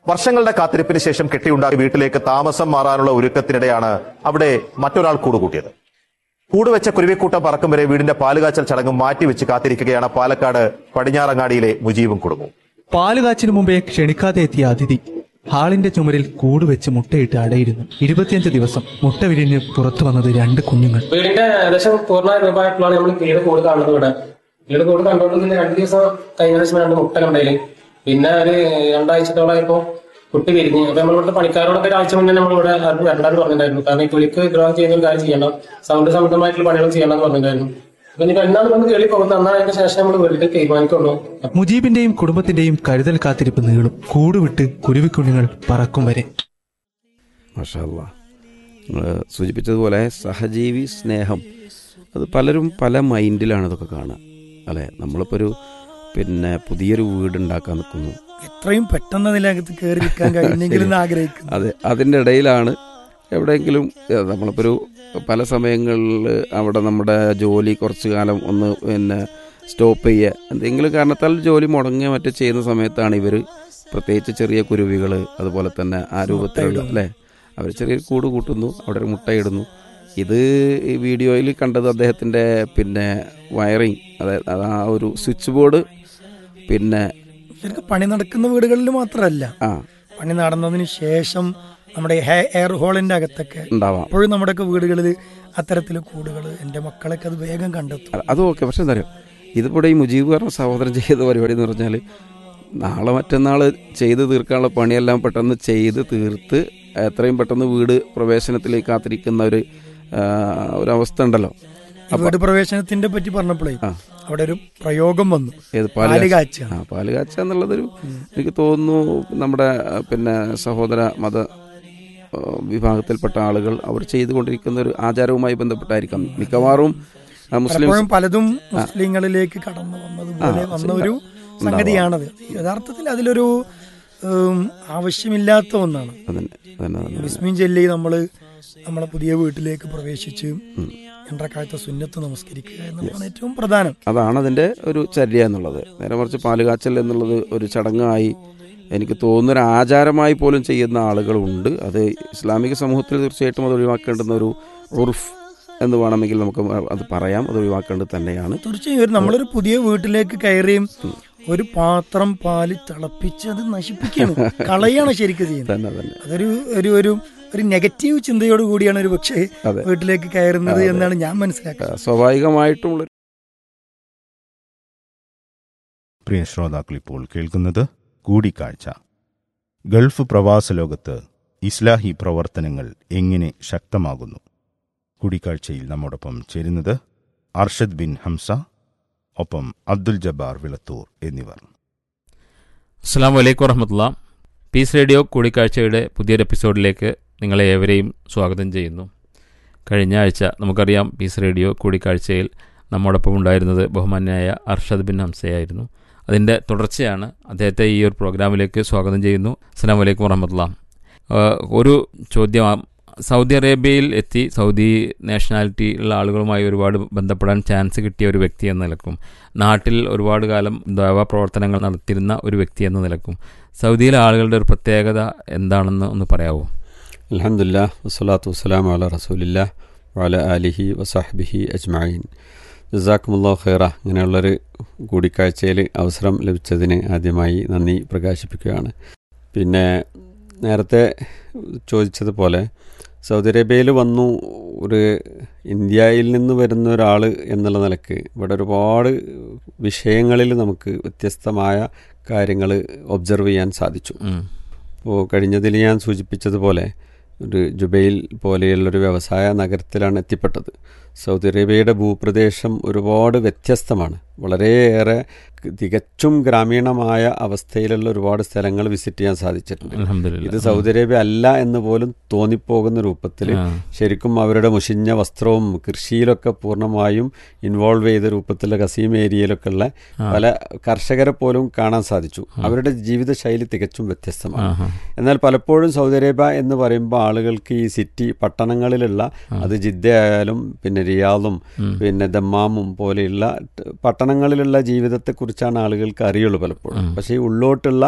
വർഷങ്ങളുടെ കാത്തിരിപ്പിന് ശേഷം കെട്ടിയുണ്ടാക്കിയ വീട്ടിലേക്ക് താമസം മാറാനുള്ള ഒരുക്കത്തിനിടെയാണ് അവിടെ മറ്റൊരാൾ കൂടുകൂട്ടിയത് കൂടുവെച്ച കുരുവിക്കൂട്ടം പറക്കും വരെ വീടിന്റെ പാലുകാച്ചൽ ചടങ്ങ് മാറ്റിവെച്ച് കാത്തിരിക്കുകയാണ് പാലക്കാട് പടിഞ്ഞാറങ്ങാടിയിലെ മുജീബും കുടുംബവും പാലുകാച്ചിനു മുമ്പേ ക്ഷണിക്കാതെ എത്തിയ അതിഥി ഹാളിന്റെ ചുമരിൽ കൂടുവെച്ച് മുട്ടയിട്ട് അടയിരുന്നു ഇരുപത്തിയഞ്ച് ദിവസം മുട്ട വിരിഞ്ഞ് പുറത്തു വന്നത് രണ്ട് കുഞ്ഞുങ്ങൾ വീടിന്റെ ഏകദേശം പൂർണ്ണ രൂപമായിട്ടുള്ളതാണ് നമ്മൾ വീട് കൂട് കാണുന്നത് ഇവിടെ വീട് കൂട് കണ്ടുകൊണ്ട് പിന്നെ രണ്ട് ദിവസം കഴിഞ്ഞ ദിവസം രണ്ട് മുട്ട ഉണ്ടായില് പിന്നെ ഒരു രണ്ടാഴ്ചത്തോളമായപ്പോ കുട്ടി വിരിഞ്ഞ് അപ്പൊ നമ്മളിവിടുത്തെ പണിക്കാരോടൊക്കെ ഒരാഴ്ച മുന്നേ നമ്മളിവിടെ ആർക്കും വരണ്ടാന്ന് പറഞ്ഞിട്ടുണ്ടായിരുന്നു കാരണം ഈ തൊലിക്ക് ദ്രോഹം ചെയ്യുന്ന ഒരു കാര്യം ചെയ്യണം സൗണ്ട് സംബന്ധമായിട്ടുള്ള പണികൾ ചെയ്യണം എന്ന് പറഞ്ഞിട്ടുണ്ടായിരുന്നു അപ്പൊ ഇനി എന്നാണ് വന്ന് കേളി പോകുന്നത് അന്നാണ് അതിന് ശേഷം നമ്മൾ വീട്ടിൽ തീരുമാനിക്കുള്ളൂ മുജീബിന്റെയും കുടുംബത്തിന്റെയും കരുതൽ കാത്തിരിപ്പ് നീളും കൂടുവിട്ട് കുരുവിക്കുഞ്ഞുങ്ങൾ പറക്കും വരെ മഷാല്ല നിങ്ങൾ സൂചിപ്പിച്ചതുപോലെ സഹജീവി സ്നേഹം അത് പലരും പല മൈൻഡിലാണ് ഇതൊക്കെ കാണുക അല്ലേ നമ്മളിപ്പോൾ ഒരു പിന്നെ പുതിയൊരു വീട് ഉണ്ടാക്കാൻ നിൽക്കുന്നു എത്രയും പെട്ടെന്ന് അതിനകത്ത് കയറി നിൽക്കാൻ കഴിഞ്ഞെങ്കിലും എന്ന് ആഗ്രഹിക്കുന്നു അതെ അതിൻ്റെ ഇടയിലാണ് എവിടെയെങ്കിലും ഏഹ്, നമ്മളിപ്പോൾ ഒരു പല സമയങ്ങളിൽ അവിടെ നമ്മുടെ ജോലി കുറച്ച് കാലം ഒന്ന് പിന്നെ സ്റ്റോപ്പ് ചെയ്യുക എന്തെങ്കിലും കാരണത്താൽ ജോലി മുടങ്ങുക മറ്റോ ചെയ്യുന്ന സമയത്താണ് ഇവർ പ്രത്യേകിച്ച് ചെറിയ കുരുവികൾ അതുപോലെ തന്നെ ആ രൂപത്തിലുള്ള അല്ലേ അവർ ചെറിയ കൂട് കൂട്ടുന്നു അവിടെ ഒരു മുട്ടയിടുന്നു ഇത് ഈ വീഡിയോയിൽ കണ്ടത് അദ്ദേഹത്തിൻ്റെ പിന്നെ വയറിങ് അതായത് അത് ആ ഒരു സ്വിച്ച് ബോർഡ് പിന്നെ ശരിക്കും പണി നടക്കുന്ന വീടുകളിൽ മാത്രമല്ല ആ പണി നടന്നതിന് ശേഷം നമ്മുടെ ഹെ- എയർ ഹോളിന്റെ അകത്തൊക്കെ ഉണ്ടാവാം അപ്പോഴും നമ്മുടെയൊക്കെ വീടുകളിൽ അത്തരത്തിൽ കൂടുകൾ എൻ്റെ മക്കളൊക്കെ അത് വേഗം കണ്ടെത്തും അത് ഓക്കെ പക്ഷെ എന്താ പറയുക ഇതിവിടെ ഈ മുജീബ് പറഞ്ഞ സഹോദരൻ ചെയ്ത പരിപാടി എന്ന് പറഞ്ഞാൽ നാളെ മറ്റന്നാൾ ചെയ്ത് തീർക്കാനുള്ള പണിയെല്ലാം പെട്ടെന്ന് ചെയ്ത് തീർത്ത് എത്രയും പെട്ടെന്ന് വീട് പ്രവേശനത്തിലേക്ക് കാത്തിരിക്കുന്ന ഒരു ആ, ഒരു അവസ്ഥ ഉണ്ടല്ലോ ഈ വീട് പ്രവേശനത്തിന്റെ പറ്റി പറഞ്ഞപ്പോഴേ ആ. അവിടെ ഒരു പ്രയോഗം വന്നു ഏത് പാല് പാല് കാച്ചുക. ആ പാല് കാച്ചുക എന്നുള്ളതൊരു എനിക്ക് തോന്നുന്നു നമ്മുടെ ആ, പിന്നെ സഹോദര മത ആ, വിഭാഗത്തിൽപ്പെട്ട ആളുകൾ അവർ ചെയ്തുകൊണ്ടിരിക്കുന്ന ഒരു ആചാരവുമായി ബന്ധപ്പെട്ടായിരിക്കാം മിക്കവാറും ആ, മുസ്ലിം പലപ്പോഴും പലതും മുസ്ലിങ്ങളിലേക്ക് കടന്നു വന്നതുപോലെ ആ, വന്ന ഒരു സംഗതിയാണത് യഥാർത്ഥത്തിൽ അതിലൊരു ഉം, ആവശ്യമില്ലാത്ത ഒന്നാണ് അതന്നെ അതന്നെ അതന്നെ ബിസ്മിൻ ചൊല്ലി നമ്മൾ നമ്മളെ പുതിയ വീട്ടിലേക്ക് പ്രവേശിച്ച് രണ്ടക്കാലത്തെ സുന്നത്ത് നമസ്കരിക്കുക എന്നുള്ളതാണ് ഏറ്റവും പ്രധാനം അതാണ് അതിൻ്റെ ഒരു ചര്യ എന്നുള്ളത് നേരെ മറിച്ച് പാലുകാച്ചൽ എന്നുള്ളത് ഒരു ചടങ്ങായി എനിക്ക് തോന്നുന്ന ഒരു ആചാരമായി പോലും ചെയ്യുന്ന ആളുകളുണ്ട് അത് ഇസ്ലാമിക സമൂഹത്തിൽ തീർച്ചയായിട്ടും അത് ഒഴിവാക്കേണ്ടുന്ന ഒരു ഉറുഫ് എന്ന് വേണമെങ്കിൽ നമുക്ക് അത് പറയാം അത് ഒഴിവാക്കേണ്ടത് തന്നെയാണ് തീർച്ചയായും ഒരു നമ്മളൊരു പുതിയ വീട്ടിലേക്ക് കയറിയും ഒരു പാത്രം പാല് തിളപ്പിച്ച് അത് നശിപ്പിക്കുകയാണ് കളയാണ് ശരിക്കും ചെയ്യുന്നത് തന്നെ തന്നെ അതൊരു ഒരു ഒരു ഒരു നെഗറ്റീവ് ചിന്തയോട് കൂടിയാണ് ഒരു പക്ഷേ അതെ. വീട്ടിലേക്ക് കയറുന്നത് എന്നാണ് ഞാൻ മനസ്സിലാക്കുന്നത് സ്വാഭാവികമായിട്ടുമുള്ള പ്രിയ ശ്രോതാക്കൾ ഇപ്പോൾ കേൾക്കുന്നത് കൂടിക്കാഴ്ച ഗൾഫ് പ്രവാസ ലോകത്ത് ഇസ്ലാഹി പ്രവർത്തനങ്ങൾ എങ്ങനെ ശക്തമാകുന്നു കൂടിക്കാഴ്ചയിൽ നമ്മോടൊപ്പം ചേരുന്നത് അർഷദ് ബിൻ ഹംസ ഒപ്പം അബ്ദുൽ ജബ്ബാർ വിളത്തൂർ എന്നിവർ അസ്സാം വലൈക്കും വറഹമത്തുള്ള പീസ് റേഡിയോ കൂടിക്കാഴ്ചയുടെ പുതിയൊരു എപ്പിസോഡിലേക്ക് നിങ്ങളെ ഏവരെയും സ്വാഗതം ചെയ്യുന്നു കഴിഞ്ഞ ആഴ്ച നമുക്കറിയാം പീസ് റേഡിയോ കൂടിക്കാഴ്ചയിൽ നമ്മോടൊപ്പം ഉണ്ടായിരുന്നത് ബഹുമാന്യായ അർഷദ് ബിൻ ഹംസയായിരുന്നു അതിൻ്റെ തുടർച്ചയാണ് അദ്ദേഹത്തെ ഈ ഒരു പ്രോഗ്രാമിലേക്ക് സ്വാഗതം ചെയ്യുന്നു അസ്സാം വലൈക്കും വറഹമത്തുള്ള ഒരു ചോദ്യം സൗദി അറേബ്യയിൽ എത്തി സൗദി നാഷണാലിറ്റി ഉള്ള ആളുകളുമായി ഒരുപാട് ബന്ധപ്പെടാൻ ചാൻസ് കിട്ടിയ ഒരു വ്യക്തി എന്ന നിലക്കും നാട്ടിൽ ഒരുപാട് കാലം ദേവ പ്രവർത്തനങ്ങൾ നടത്തിയിരുന്ന ഒരു വ്യക്തി എന്ന നിലക്കും സൗദിയിലെ ആളുകളുടെ ഒരു പ്രത്യേകത എന്താണെന്ന് ഒന്ന് പറയാമോ അലഹമില്ല വസ്സലാത്തു വസ്സലാം അല റസൂലില്ല വാല അലിഹി വസാഹ്ബിഹി അജ്മായിൻ ജസാക്കുമുല്ലാ ഖൈറ ഇങ്ങനെയുള്ളൊരു കൂടിക്കാഴ്ചയിൽ അവസരം ലഭിച്ചതിന് ആദ്യമായി നന്ദി പ്രകാശിപ്പിക്കുകയാണ് പിന്നെ നേരത്തെ ചോദിച്ചതുപോലെ സൗദി അറേബ്യയിൽ വന്നു ഒരു ഇന്ത്യയിൽ നിന്ന് വരുന്ന ഒരാൾ എന്നുള്ള നിലക്ക് ഇവിടെ ഒരുപാട് വിഷയങ്ങളിൽ നമുക്ക് വ്യത്യസ്തമായ കാര്യങ്ങൾ ഒബ്സർവ് ചെയ്യാൻ സാധിച്ചു ഉം. അപ്പോൾ കഴിഞ്ഞതിൽ ഞാൻ സൂചിപ്പിച്ചതുപോലെ ഒരു ജുബൈൽ പോലെയുള്ളൊരു വ്യവസായ നഗരത്തിലാണ് എത്തിപ്പെട്ടത് സൗദി അറേബ്യയുടെ ഭൂപ്രദേശം ഒരുപാട് വ്യത്യസ്തമാണ് വളരെയേറെ തികച്ചും ഗ്രാമീണമായ അവസ്ഥയിലുള്ള ഒരുപാട് സ്ഥലങ്ങൾ വിസിറ്റ് ചെയ്യാൻ സാധിച്ചിട്ടുണ്ട് അൽഹംദുലില്ലാ. ഇത് സൗദി അറേബ്യ അല്ല എന്ന് പോലും തോന്നിപ്പോകുന്ന രൂപത്തിൽ ആ. ശരിക്കും അവരുടെ മുഷിഞ്ഞ വസ്ത്രവും കൃഷിയിലൊക്കെ പൂർണ്ണമായും ഇൻവോൾവ് ചെയ്ത രൂപത്തിലുള്ള കസീം ഏരിയയിലൊക്കെ ഉള്ള പല കർഷകരെ പോലും കാണാൻ സാധിച്ചു അവരുടെ ജീവിതശൈലി തികച്ചും വ്യത്യസ്തമാണ് ആഹാ. എന്നാൽ പലപ്പോഴും സൗദി അറേബ്യ എന്ന് പറയുമ്പോൾ ആളുകൾക്ക് ഈ സിറ്റി പട്ടണങ്ങളിലുള്ള അത് ജിദ്ദ ആയാലും പിന്നെ റിയാദും പിന്നെ ദമ്മാമും പോലെയുള്ള ട് പട്ടണങ്ങളിലുള്ള ജീവിതത്തെക്കുറിച്ചാണ് ആളുകൾക്ക് അറിയുള്ളൂ പലപ്പോഴും പക്ഷേ ഈ ഉള്ളോട്ടുള്ള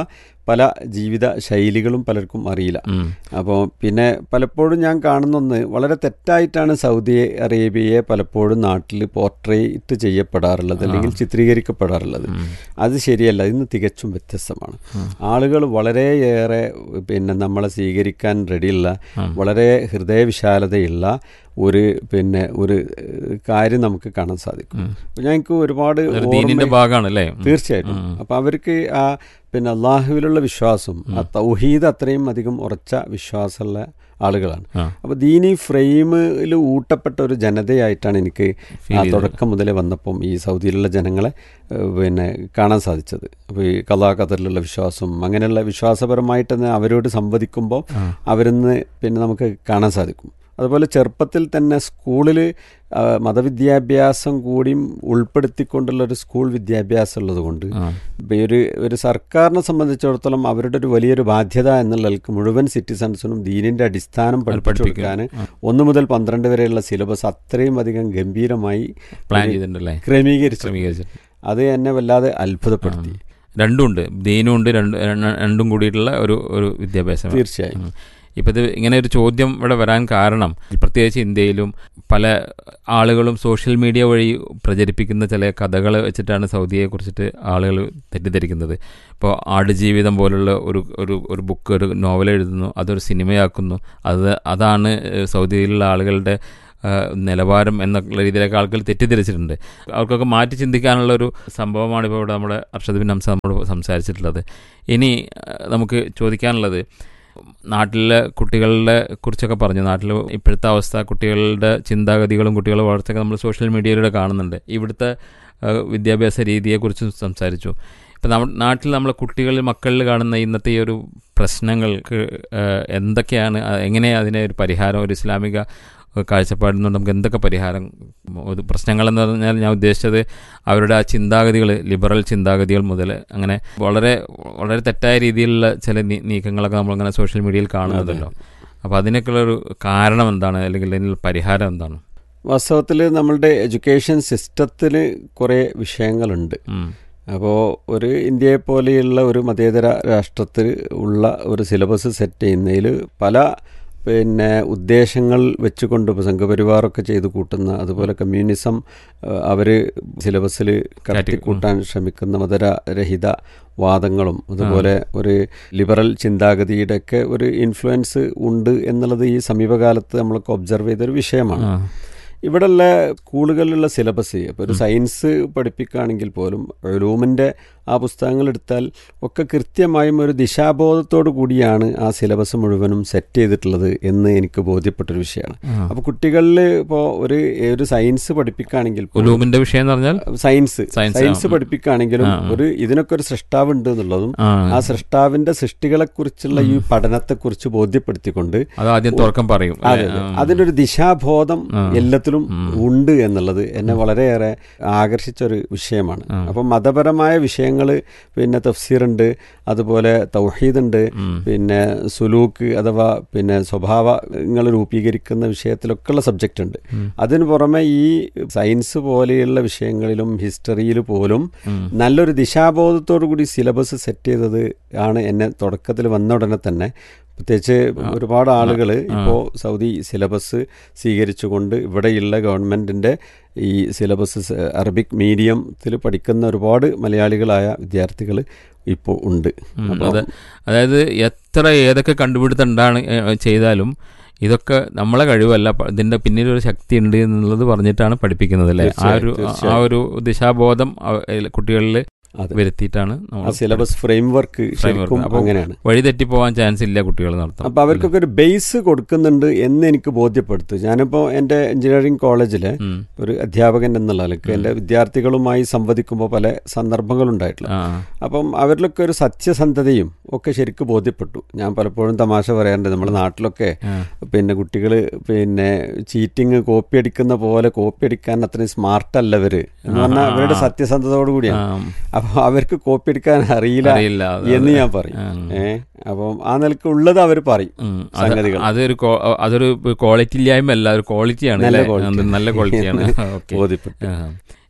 പല ജീവിത ശൈലികളും പലർക്കും അറിയില്ല ഉം. അപ്പോൾ പിന്നെ പലപ്പോഴും ഞാൻ കാണുന്നൊന്ന് വളരെ തെറ്റായിട്ടാണ് സൗദി അറേബ്യയെ പലപ്പോഴും നാട്ടിൽ പോർട്രേറ്റ് ചെയ്യപ്പെടാറുള്ളത് അല്ലെങ്കിൽ ചിത്രീകരിക്കപ്പെടാറുള്ളത് അത് ശരിയല്ല ഇന്ന് തികച്ചും വ്യത്യസ്തമാണ് ആളുകൾ വളരെയേറെ പിന്നെ നമ്മളെ സ്വീകരിക്കാൻ റെഡിയുള്ള വളരെ ഹൃദയവിശാലതയുള്ള ഒരു പിന്നെ ഒരു ഏഹ്, കാര്യം നമുക്ക് കാണാൻ സാധിക്കും അപ്പോൾ ഞങ്ങൾക്ക് ഒരുപാട് ഒരു ദീനിന്റെ ഓർമ്മ- ഭാഗമാണ് അല്ലേ ഉം. തീർച്ചയായിട്ടും അപ്പൊ അവർക്ക് ആ പിന്നെ അള്ളാഹുവിലുള്ള വിശ്വാസം ആ തൗഹീദ് അത്രയും അധികം ഉറച്ച വിശ്വാസമുള്ള ആളുകളാണ് ആ. അപ്പൊ ദീനി ഫ്രെയിമിൽ ഊട്ടപ്പെട്ട ഒരു ജനതയായിട്ടാണ് എനിക്ക് ആ തുടക്കം മുതലേ വന്നപ്പം ഈ സൗദിയിലുള്ള ജനങ്ങളെ ഏഹ്, പിന്നെ കാണാൻ സാധിച്ചത് അപ്പോൾ ഈ കഥാകഥറിലുള്ള വിശ്വാസം അങ്ങനെയുള്ള വിശ്വാസപരമായിട്ട് തന്നെ അവരോട് സംവദിക്കുമ്പോൾ അവരിന്ന് പിന്നെ നമുക്ക് കാണാൻ സാധിക്കും അതുപോലെ ചെറുപ്പത്തിൽ തന്നെ സ്കൂളിൽ മതവിദ്യാഭ്യാസം കൂടിയും ഉൾപ്പെടുത്തിക്കൊണ്ടുള്ള ഒരു സ്കൂൾ വിദ്യാഭ്യാസം ഉള്ളതുകൊണ്ട് ഇപ്പൊ ഈ ഒരു ഒരു സർക്കാരിനെ സംബന്ധിച്ചിടത്തോളം അവരുടെ ഒരു വലിയൊരു ബാധ്യത എന്നുള്ളതിൽ മുഴുവൻ സിറ്റിസൺസിനും ദീനിന്റെ അടിസ്ഥാനം പഠിപ്പിച്ചു കൊടുക്കാൻ ഒന്ന് മുതൽ പന്ത്രണ്ട് വരെയുള്ള സിലബസ് അത്രയും അധികം ഗംഭീരമായി പ്ലാൻ ഒരു ചെയ്തിട്ടുണ്ടല്ലേ ക്രമീകരിച്ചു ക്രമീകരിച്ചു അത് എന്നെ വല്ലാതെ അത്ഭുതപ്പെടുത്തി രണ്ടുമുണ്ട് ദീനും ഉണ്ട് രണ്ട് ര- രണ്ടും കൂടിയിട്ടുള്ള ഒരു ഒരു വിദ്യാഭ്യാസം തീർച്ചയായും. ഉം. ഇപ്പം ഇത് ഇങ്ങനെ ഒരു ചോദ്യം ഇവിടെ വരാൻ കാരണം പ്രത്യേകിച്ച് ഇന്ത്യയിലും പല ആളുകളും സോഷ്യൽ മീഡിയ വഴി പ്രചരിപ്പിക്കുന്ന ചില കഥകൾ വെച്ചിട്ടാണ് സൗദിയെ കുറിച്ചിട്ട് ആളുകൾ തെറ്റിദ്ധരിക്കുന്നത് ഇപ്പോൾ ആടുജീവിതം പോലുള്ള ഒരു ഒരു ഒരു ബുക്ക് ഒരു നോവൽ എഴുതുന്നു അതൊരു സിനിമയാക്കുന്നു അത് അതാണ് ഏഹ്, സൗദിയിലുള്ള ആളുകളുടെ ആ, നിലവാരം എന്നുള്ള രീതിയിലൊക്കെ ആൾക്കാർ തെറ്റിദ്ധരിച്ചിട്ടുണ്ട് അവർക്കൊക്കെ മാറ്റി ചിന്തിക്കാനുള്ള ഒരു സംഭവമാണ് ഇപ്പോൾ ഇവിടെ നമ്മുടെ അർഷദ് ബിൻ ഹംസ നമ്മോട് സംസാരിച്ചിട്ടുള്ളത് ഇനി ആ, നമുക്ക് ചോദിക്കാനുള്ളത് നാട്ടിലെ കുട്ടികളുടെ കുറിച്ചൊക്കെ പറഞ്ഞു നാട്ടിൽ ഇപ്പോഴത്തെ അവസ്ഥ കുട്ടികളുടെ ചിന്താഗതികളും കുട്ടികളുടെ വളർച്ചയൊക്കെ നമ്മൾ സോഷ്യൽ മീഡിയയിലൂടെ കാണുന്നുണ്ട് ഇവിടുത്തെ ആ, വിദ്യാഭ്യാസ രീതിയെക്കുറിച്ചും സംസാരിച്ചു ഇപ്പം നമ്മുടെ നാട്ടിൽ നമ്മളെ കുട്ടികളിൽ മക്കളിൽ കാണുന്ന ഇന്നത്തെ ഈ ഒരു പ്രശ്നങ്ങൾക്ക് ആ, എന്തൊക്കെയാണ് ആ, എങ്ങനെയാണ് അതിനെ ഒരു പരിഹാരം ഒരു ഇസ്ലാമിക കാഴ്ചപ്പാടിൽ നിന്ന് നമുക്ക് എന്തൊക്കെ പരിഹാരം ഒരു പ്രശ്നങ്ങളെന്ന് പറഞ്ഞാൽ ഞാൻ ഉദ്ദേശിച്ചത് അവരുടെ ആ ചിന്താഗതികൾ ലിബറൽ ചിന്താഗതികൾ മുതൽ അങ്ങനെ വളരെ വളരെ തെറ്റായ രീതിയിലുള്ള ചില നീ- നീക്കങ്ങളൊക്കെ നമ്മളിങ്ങനെ സോഷ്യൽ മീഡിയയിൽ കാണുന്നതല്ലോ അപ്പോൾ അതിനൊക്കെയുള്ള ഒരു കാരണം എന്താണ് അല്ലെങ്കിൽ അതിനുള്ള പരിഹാരം എന്താണ് വാസ്തവത്തിൽ നമ്മളുടെ എഡ്യൂക്കേഷൻ സിസ്റ്റത്തിൽ കുറേ വിഷയങ്ങളുണ്ട് ഉം. അപ്പോൾ ഒരു ഇന്ത്യയെ പോലെയുള്ള ഒരു മതേതര രാഷ്ട്രത്തിൽ ഉള്ള ഒരു സിലബസ് സെറ്റ് ചെയ്യുന്നതിൽ പല പിന്നെ ഉദ്ദേശങ്ങൾ വെച്ചുകൊണ്ട് ഇപ്പോൾ സംഘപരിവാറൊക്കെ ചെയ്ത് കൂട്ടുന്ന അതുപോലെ കമ്മ്യൂണിസം അവർ സിലബസിൽ കടത്തിക്കൂട്ടാൻ ശ്രമിക്കുന്ന മതരഹിത വാദങ്ങളും അതുപോലെ ഒരു ലിബറൽ ചിന്താഗതിയുടെയൊക്കെ ഒരു ഇൻഫ്ലുവൻസ് ഉണ്ട് എന്നുള്ളത് ഈ സമീപകാലത്ത് നമ്മളൊക്കെ ഒബ്സർവ് ചെയ്തൊരു വിഷയമാണ് ഇവിടെയുള്ള സ്കൂളുകളിലുള്ള സിലബസ് ഇപ്പോൾ ഒരു സയൻസ് പഠിപ്പിക്കുകയാണെങ്കിൽ പോലും റൂമിൻ്റെ ആ പുസ്തകങ്ങൾ എടുത്താൽ ഒക്കെ കൃത്യമായും ഒരു ദിശാബോധത്തോടു കൂടിയാണ് ആ സിലബസ് മുഴുവനും സെറ്റ് ചെയ്തിട്ടുള്ളത് എന്ന് എനിക്ക് ബോധ്യപ്പെട്ടൊരു വിഷയമാണ് അപ്പോൾ കുട്ടികളിൽ ഇപ്പോൾ ഒരു ഒരു സയൻസ് പഠിപ്പിക്കുകയാണെങ്കിൽ പോലും ഉലൂമിന്റെ വിഷയം എന്ന് പറഞ്ഞാൽ സയൻസ് സയൻസ്, സയൻസ് ആ. പഠിപ്പിക്കുകയാണെങ്കിലും ആ, ആ. ഒരു ഇതിനൊക്കെ ഒരു സൃഷ്ടാവ് ഉണ്ട് എന്നുള്ളതും ആ. ആ സൃഷ്ടാവിന്റെ സൃഷ്ടികളെക്കുറിച്ചുള്ള ഈ പഠനത്തെക്കുറിച്ച് ബോധ്യപ്പെടുത്തിക്കൊണ്ട് അത് ആദ്യം തുറക്കം പറയും അതെ അതെ അതിന്റെ ഒരു ദിശാബോധം എല്ലാത്തിലും ഉണ്ട് എന്നുള്ളത് എന്നെ വളരെയേറെ ആകർഷിച്ച ഒരു വിഷയമാണ് അപ്പം മതപരമായ വിഷയങ്ങൾ പിന്നെ തഫ്സീറുണ്ട് അതുപോലെ തൗഹീദ് ഉണ്ട് പിന്നെ സുലൂക്ക് അഥവാ പിന്നെ സ്വഭാവങ്ങൾ രൂപീകരിക്കുന്ന വിഷയത്തിലൊക്കെയുള്ള സബ്ജക്റ്റ് ഉണ്ട് അതിന് പുറമെ ഈ സയൻസ് പോലെയുള്ള വിഷയങ്ങളിലും ഹിസ്റ്ററിയിൽ പോലും നല്ലൊരു ദിശാബോധത്തോടു കൂടി സിലബസ് സെറ്റ് ചെയ്തത് ആണ് എന്നെ തുടക്കത്തിൽ വന്ന ഉടനെ തന്നെ പ്രത്യേകിച്ച് ഒരുപാട് ആളുകൾ ഇപ്പോൾ സൗദി സിലബസ് സ്വീകരിച്ചുകൊണ്ട് ഇവിടെയുള്ള ഗവൺമെൻറ്റിൻ്റെ ഈ സിലബസ് സ- അറബിക് മീഡിയത്തിൽ പഠിക്കുന്ന ഒരുപാട് മലയാളികളായ വിദ്യാർത്ഥികൾ ഇപ്പോൾ ഉണ്ട് ഉം, അപ്പം അതെ അതായത് എത്ര ഏതൊക്കെ കണ്ടുപിടുത്തം ഉണ്ടാണ് ഏ, ചെയ്താലും ഇതൊക്കെ നമ്മളെ കഴിവല്ല പ- ഇതിന്റെ പിന്നിലൊരു ശക്തി ഉണ്ട് എന്നുള്ളത് പറഞ്ഞിട്ടാണ് പഠിപ്പിക്കുന്നത് അല്ലേ ആ ഒരു തീർച്ചയായും, ആ ഒരു ദിശാബോധം അവ- കുട്ടികളിൽ അതെ. വരുത്തിയിട്ടാണ് ആ നമ്മൾ സിലബസ് ഫ്രെയിം വർക്ക് ശരിക്കും അപ്പോൾ അങ്ങനെയാണ് വഴി തെറ്റിപ്പോവാൻ ചാൻസ് ഇല്ല കുട്ടികൾ നടത്താം അപ്പോൾ അവർക്കൊക്കെ ഒരു ബേസ് കൊടുക്കുന്നുണ്ട് എന്ന് എനിക്ക് ബോധ്യപ്പെടുത്തു ഞാനിപ്പോൾ എൻ്റെ എഞ്ചിനീയറിംഗ് കോളേജിലെ ഉം. ഒരു അധ്യാപകൻ എന്നുള്ള നിലയ്ക്ക് എൻ്റെ വിദ്യാർത്ഥികളുമായി സംവദിക്കുമ്പോൾ പല സന്ദർഭങ്ങളുണ്ടായിട്ടില്ല ആ അപ്പം അവരിലൊക്കെ ഒരു സത്യസന്ധതയും ഒക്കെ ശരിക്കും ബോധ്യപ്പെട്ടു ഞാൻ പലപ്പോഴും തമാശ പറയാറുണ്ട് നമ്മുടെ നാട്ടിലൊക്കെ പിന്നെ കുട്ടികൾ പിന്നെ ചീറ്റിങ് കോപ്പി അടിക്കുന്ന പോലെ കോപ്പി അടിക്കാൻ അത്രയും സ്മാർട്ട് അല്ല ഇവര് എന്ന് പറഞ്ഞാൽ അവരുടെ സത്യസന്ധതയോടു കൂടിയാണ് അപ്പം അവർക്ക് കോപ്പി അടിക്കാൻ അറിയില്ല അറിയില്ല, അത് എന്ന് ഞാൻ പറയും ഏ അപ്പം ആ നിലക്ക് ഉള്ളത് അവർ പറയും ഉം. അത് സംഗതികൾ അതൊരു കോ- അതൊരു ക്വാളിറ്റി ഇല്ലായ്മ അല്ല ഒരു ക്വാളിറ്റിയാണ് നല്ല അല്ലേ? quality. അത് നല്ല ക്വാളിറ്റിയാണ് ഓക്കെ ബോധ്യപ്പെട്ടു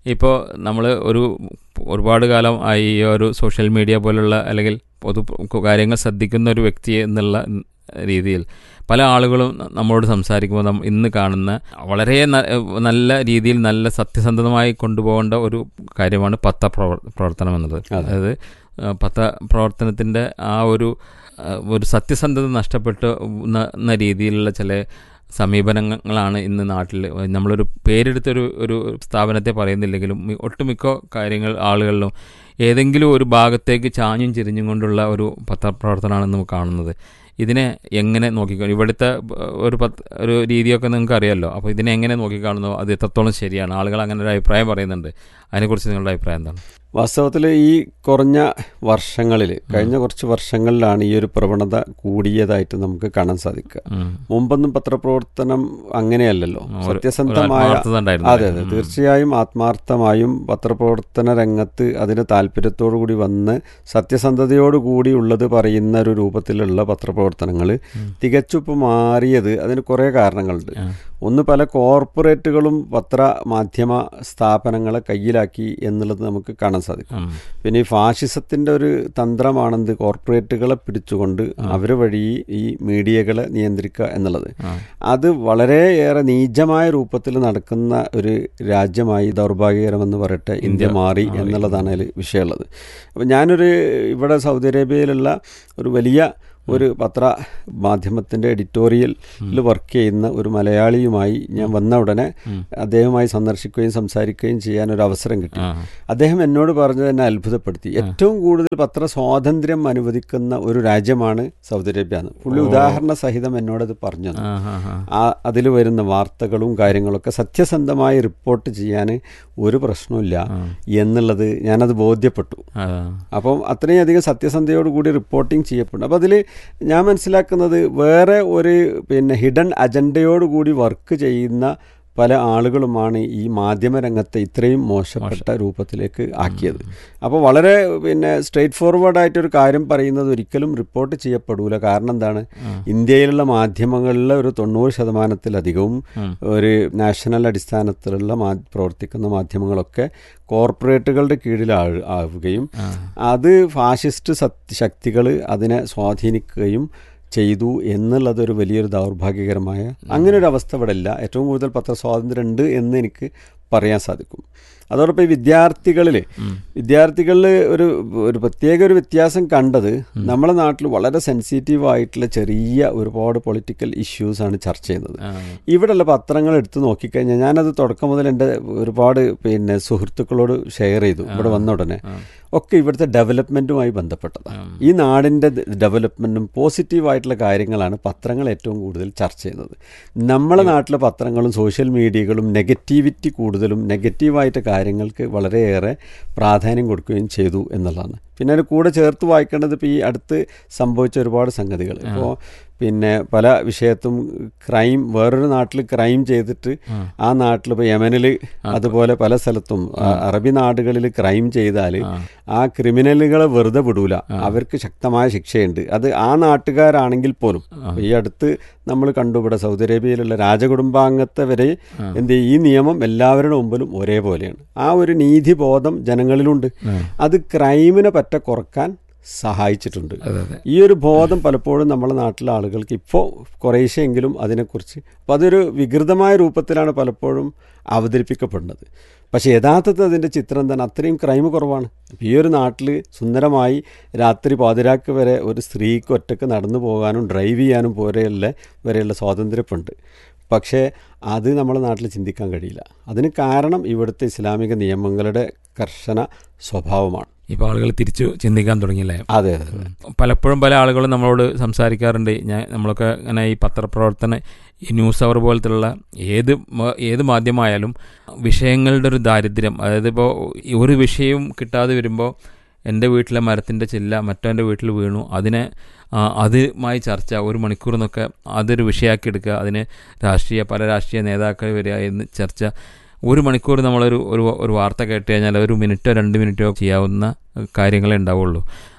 ഇപ്പോൾ നമ്മൾ ഒരു ഒരുപാട് കാലം ആയി ഈ ഒരു സോഷ്യൽ മീഡിയ പോലുള്ള അല്ലെങ്കിൽ പൊതു കാര്യങ്ങൾ ശ്രദ്ധിക്കുന്ന ഒരു വ്യക്തി എന്നുള്ള രീതിയിൽ പല ആളുകളും നമ്മളോട് സംസാരിക്കുമ്പോൾ നം ഇന്ന് കാണുന്ന വളരെ ന- നല്ല രീതിയിൽ നല്ല സത്യസന്ധമായി കൊണ്ടുപോകേണ്ട ഒരു കാര്യമാണ് പത്ര പ്രവർ പ്രവർത്തനം എന്നുള്ളത് അതായത് ആ, പത്ര പ്രവർത്തനത്തിൻ്റെ ആ ഒരു ആ, ഒരു സത്യസന്ധത നഷ്ടപ്പെട്ട് ന- എന്ന രീതിയിലുള്ള ചില സമീപനങ്ങളാണ് ഇന്ന് നാട്ടിൽ നമ്മളൊരു പേരെടുത്തൊരു ഒരു സ്ഥാപനത്തെ പറയുന്നില്ലെങ്കിലും മി- ഒട്ടുമിക്ക കാര്യങ്ങൾ ആളുകളിലും ഏതെങ്കിലും ഒരു ഭാഗത്തേക്ക് ചാഞ്ഞും ചിരിഞ്ഞും കൊണ്ടുള്ള ഒരു പത്രപ്രവർത്തനമാണ് നമുക്ക് കാണുന്നത് ഇതിനെ എങ്ങനെ നോക്കിക്കാണും ഇവിടുത്തെ ബ- ഒരു പത്ത് ഒരു രീതിയൊക്കെ നിങ്ങൾക്ക് അറിയാമല്ലോ അപ്പോൾ ഇതിനെ എങ്ങനെ നോക്കിക്കാണുന്നു അത് എത്രത്തോളം ശരിയാണ് ആളുകൾ അങ്ങനെ ഒരു അഭിപ്രായം പറയുന്നുണ്ട് അതിനെക്കുറിച്ച് നിങ്ങളുടെ അഭിപ്രായം എന്താണ് വാസ്തവത്തിൽ ഈ കുറഞ്ഞ വർഷങ്ങളിൽ കഴിഞ്ഞ കുറച്ച് വർഷങ്ങളിലാണ് ഈ ഒരു പ്രവണത കൂടിയതായിട്ട് നമുക്ക് കാണാൻ സാധിക്കുക ഉം. മുമ്പൊന്നും പത്രപ്രവർത്തനം അങ്ങനെയല്ലല്ലോ ഒരു- ഒരു സത്യസന്ധമായ ആത്മാർത്ഥത ഉണ്ടായിരുന്നു അതെ അതെ ഉം. തീർച്ചയായും ആത്മാർത്ഥമായും പത്രപ്രവർത്തന രംഗത്ത് അതിന് താല്പര്യത്തോടു കൂടി വന്ന് സത്യസന്ധതയോടു കൂടി ഉള്ളത് പറയുന്ന ഒരു രൂപത്തിലുള്ള പത്രപ്രവർത്തനങ്ങൾ തികച്ചും ഇപ്പോൾ മാറിയത് അതിന് കുറേ കാരണങ്ങളുണ്ട് ഒന്ന് പല കോർപ്പറേറ്റുകളും പത്ര മാധ്യമ സ്ഥാപനങ്ങളെ കയ്യിലാക്കി എന്നുള്ളത് നമുക്ക് കാണാൻ സാധിക്കും ഉം. പിന്നെ ഈ ഫാഷിസത്തിന്റെ ഒരു തന്ത്രമാണെന്ത് കോർപ്പറേറ്റുകളെ പിടിച്ചുകൊണ്ട് അവർ വഴി ഈ മീഡിയകളെ നിയന്ത്രിക്കുക എന്നുള്ളത് അത് വളരെയേറെ നീചമായ രൂപത്തിൽ നടക്കുന്ന ഒരു രാജ്യമായി ദൗർഭാഗ്യകരമെന്ന് പറയട്ടെ ഇന്ത്യ മാറി എന്നുള്ളതാണ് അതിൽ വിഷയമുള്ളത് അപ്പം ഞാനൊരു ഇവിടെ സൗദി അറേബ്യയിലുള്ള ഒരു വലിയ ഒരു പത്ര മാധ്യമത്തിൻ്റെ എഡിറ്റോറിയലിൽ വർക്ക് ചെയ്യുന്ന ഒരു മലയാളിയുമായി ഞാൻ വന്ന ഉടനെ അദ്ദേഹവുമായി സന്ദർശിക്കുകയും സംസാരിക്കുകയും ചെയ്യാൻ ഒരു അവസരം കിട്ടി ആ. അദ്ദേഹം എന്നോട് പറഞ്ഞത് എന്നെ അത്ഭുതപ്പെടുത്തി ഏറ്റവും കൂടുതൽ പത്ര സ്വാതന്ത്ര്യം അനുവദിക്കുന്ന ഒരു രാജ്യമാണ് സൗദി അറേബ്യ എന്ന് പുള്ളി ഉദാഹരണ സഹിതം എന്നോടത് പറഞ്ഞു തന്നു. ആ, ആ, ആ. ആ അതിൽ വരുന്ന വാർത്തകളും കാര്യങ്ങളൊക്കെ സത്യസന്ധമായി റിപ്പോർട്ട് ചെയ്യാൻ ഒരു പ്രശ്നമില്ല എന്നുള്ളത് ഞാനത് ബോധ്യപ്പെട്ടു ആ. അപ്പം അത്രയും അധികം സത്യസന്ധയോട് കൂടി റിപ്പോർട്ടിംഗ് ചെയ്യപ്പെടും അപ്പോൾ അതിൽ ഞാൻ മനസ്സിലാക്കുന്നത് വേറെ ഒരു പിന്നെ ഹിഡൻ അജണ്ടയോട് കൂടി വർക്ക് ചെയ്യുന്ന പല ആളുകളുമാണ് ഈ മാധ്യമരംഗത്തെ ഇത്രയും മോശപ്പെട്ട രൂപത്തിലേക്ക് ആക്കിയത് അപ്പോൾ വളരെ പിന്നെ സ്ട്രെയിറ്റ് ഫോർവേഡ് ആയിട്ടൊരു കാര്യം പറയുന്നത് ഒരിക്കലും റിപ്പോർട്ട് ചെയ്യപ്പെടൂല കാരണം എന്താണ് ഇന്ത്യയിലുള്ള മാധ്യമങ്ങളിലെ ഒരു തൊണ്ണൂറ് ശതമാനത്തിലധികവും ഒരു നാഷണൽ അടിസ്ഥാനത്തിലുള്ള മാ പ്രവർത്തിക്കുന്ന മാധ്യമങ്ങളൊക്കെ കോർപ്പറേറ്റുകളുടെ കീഴിൽ ആ- ആവുകയും അത് ഫാഷിസ്റ്റ് സത് ശക്തികൾ അതിനെ സ്വാധീനിക്കുകയും ചെയ്തു എന്നുള്ളതൊരു വലിയൊരു ദൗർഭാഗ്യകരമായ അങ്ങനെ ഒരു അവസ്ഥ ഇവിടെ ഇല്ല ഏറ്റവും കൂടുതൽ പത്രസ്വാതന്ത്ര്യം ഉണ്ട് എന്ന് എനിക്ക് പറയാൻ സാധിക്കും അതോടൊപ്പം ഈ വിദ്യാർത്ഥികളിൽ വിദ്യാർത്ഥികളിൽ ഒരു ഒരു പ്രത്യേക ഒരു വ്യത്യാസം കണ്ടത് നമ്മുടെ നാട്ടിൽ വളരെ സെൻസിറ്റീവ് ആയിട്ടുള്ള ചെറിയ ഒരുപാട് പൊളിറ്റിക്കൽ ഇഷ്യൂസ് ആണ് ചർച്ച ചെയ്യുന്നത് ഇവിടെയുള്ള പത്രങ്ങൾ എടുത്ത് നോക്കിക്കഴിഞ്ഞാൽ ഞാനത് തുടക്കം മുതൽ എൻ്റെ ഒരുപാട് പിന്നെ സുഹൃത്തുക്കളോട് ഷെയർ ചെയ്തു ഇവിടെ വന്ന ഉടനെ ഒക്കെ ഇവിടുത്തെ ഡെവലപ്മെൻറ്റുമായി ബന്ധപ്പെട്ടതാണ് ഈ നാടിൻ്റെ ഡെവലപ്മെൻറ്റും പോസിറ്റീവായിട്ടുള്ള കാര്യങ്ങളാണ് പത്രങ്ങൾ ഏറ്റവും കൂടുതൽ ചർച്ച ചെയ്യുന്നത് നമ്മളെ നാട്ടിലെ പത്രങ്ങളും സോഷ്യൽ മീഡിയകളും നെഗറ്റിവിറ്റി കൂടുതലും നെഗറ്റീവായിട്ട് കാര്യങ്ങൾക്ക് വളരെയേറെ പ്രാധാന്യം കൊടുക്കുകയും ചെയ്തു എന്നുള്ളതാണ് പിന്നെ അതിന് കൂടെ ചേർത്ത് വായിക്കേണ്ടത് ഇപ്പോൾ ഈ അടുത്ത് സംഭവിച്ച ഒരുപാട് സംഗതികൾ ഇപ്പോൾ പിന്നെ പല വിഷയത്തും ക്രൈം വേറൊരു നാട്ടിൽ ക്രൈം ചെയ്തിട്ട് ആ നാട്ടിൽ ഇപ്പോൾ യമനിൽ അതുപോലെ പല സ്ഥലത്തും ആ, അറബി നാടുകളിൽ ക്രൈം ചെയ്താൽ ആ ക്രിമിനലുകളെ വെറുതെ വിടൂല അവർക്ക് ശക്തമായ ശിക്ഷയുണ്ട് അത് ആ നാട്ടുകാരാണെങ്കിൽ പോലും ഇപ്പൊ ഈ അടുത്ത് നമ്മൾ കണ്ടു ഇവിടെ സൗദി അറേബ്യയിലുള്ള രാജകുടുംബാംഗത്തെ വരെ എന്ത് ചെയ്യും? ഈ നിയമം എല്ലാവരുടെ മുമ്പിലും ഒരേപോലെയാണ് ആ ഒരു നീതിബോധം ജനങ്ങളിലുണ്ട് അത് ക്രൈമിനെ പറ്റ കുറക്കാൻ സഹായിച്ചിട്ടുണ്ട് ഈ ഒരു ബോധം പലപ്പോഴും നമ്മുടെ നാട്ടിലെ ആളുകൾക്ക് ഇപ്പോൾ കുറേശ്ശെങ്കിലും അതിനെക്കുറിച്ച് അപ്പം അതൊരു വികൃതമായ രൂപത്തിലാണ് പലപ്പോഴും അവതരിപ്പിക്കപ്പെടുന്നത് പക്ഷേ യഥാർത്ഥത്തിൽ അതിൻ്റെ ചിത്രം എന്താണ് അത്രയും ക്രൈം കുറവാണ് ഈ ഒരു നാട്ടിൽ സുന്ദരമായി രാത്രി പാതിരാക്ക് വരെ ഒരു സ്ത്രീക്ക് ഒറ്റക്ക് നടന്നു പോകാനും ഡ്രൈവ് ചെയ്യാനും പോലെയുള്ള വരെയുള്ള സ്വാതന്ത്ര്യപ്പുണ്ട് പക്ഷേ അത് നമ്മുടെ നാട്ടിൽ ചിന്തിക്കാൻ കഴിയില്ല അതിന് കാരണം ഇവിടുത്തെ ഇസ്ലാമിക നിയമങ്ങളുടെ കർശന സ്വഭാവമാണ് ഇപ്പോൾ ആളുകൾ തിരിച്ചു ചിന്തിക്കാൻ തുടങ്ങിയില്ലേ അതെ അതെ അതെ പലപ്പോഴും പല ആളുകളും നമ്മളോട് സംസാരിക്കാറുണ്ട് ഞാൻ നമ്മളൊക്കെ ഇങ്ങനെ ഈ പത്രപ്രവർത്തന ഈ ന്യൂസ് അവർ പോലത്തുള്ള ഏത് മ- ഏത് മാധ്യമമായാലും വിഷയങ്ങളുടെ ഒരു ദാരിദ്ര്യം അതായത് ഇപ്പോൾ ഒരു വിഷയവും കിട്ടാതെ വരുമ്പോൾ എൻ്റെ വീട്ടിലെ മരത്തിൻ്റെ ചില്ല മറ്റവൻ്റെ വീട്ടിൽ വീണു അതിനെ ആ, അതുമായി ചർച്ച ഒരു മണിക്കൂർ എന്നൊക്കെ അതൊരു വിഷയമാക്കി എടുക്കുക അതിന് രാഷ്ട്രീയ പല രാഷ്ട്രീയ നേതാക്കൾ വരിക എന്ന് ചർച്ച ഒരു മണിക്കൂർ നമ്മളൊരു ഒരു ഒരു വാർത്ത കേട്ട് കഴിഞ്ഞാൽ ഒരു മിനിറ്റോ രണ്ട് മിനിറ്റോ ചെയ്യാവുന്ന കാര്യങ്ങളേ ഉണ്ടാവുള്ളൂ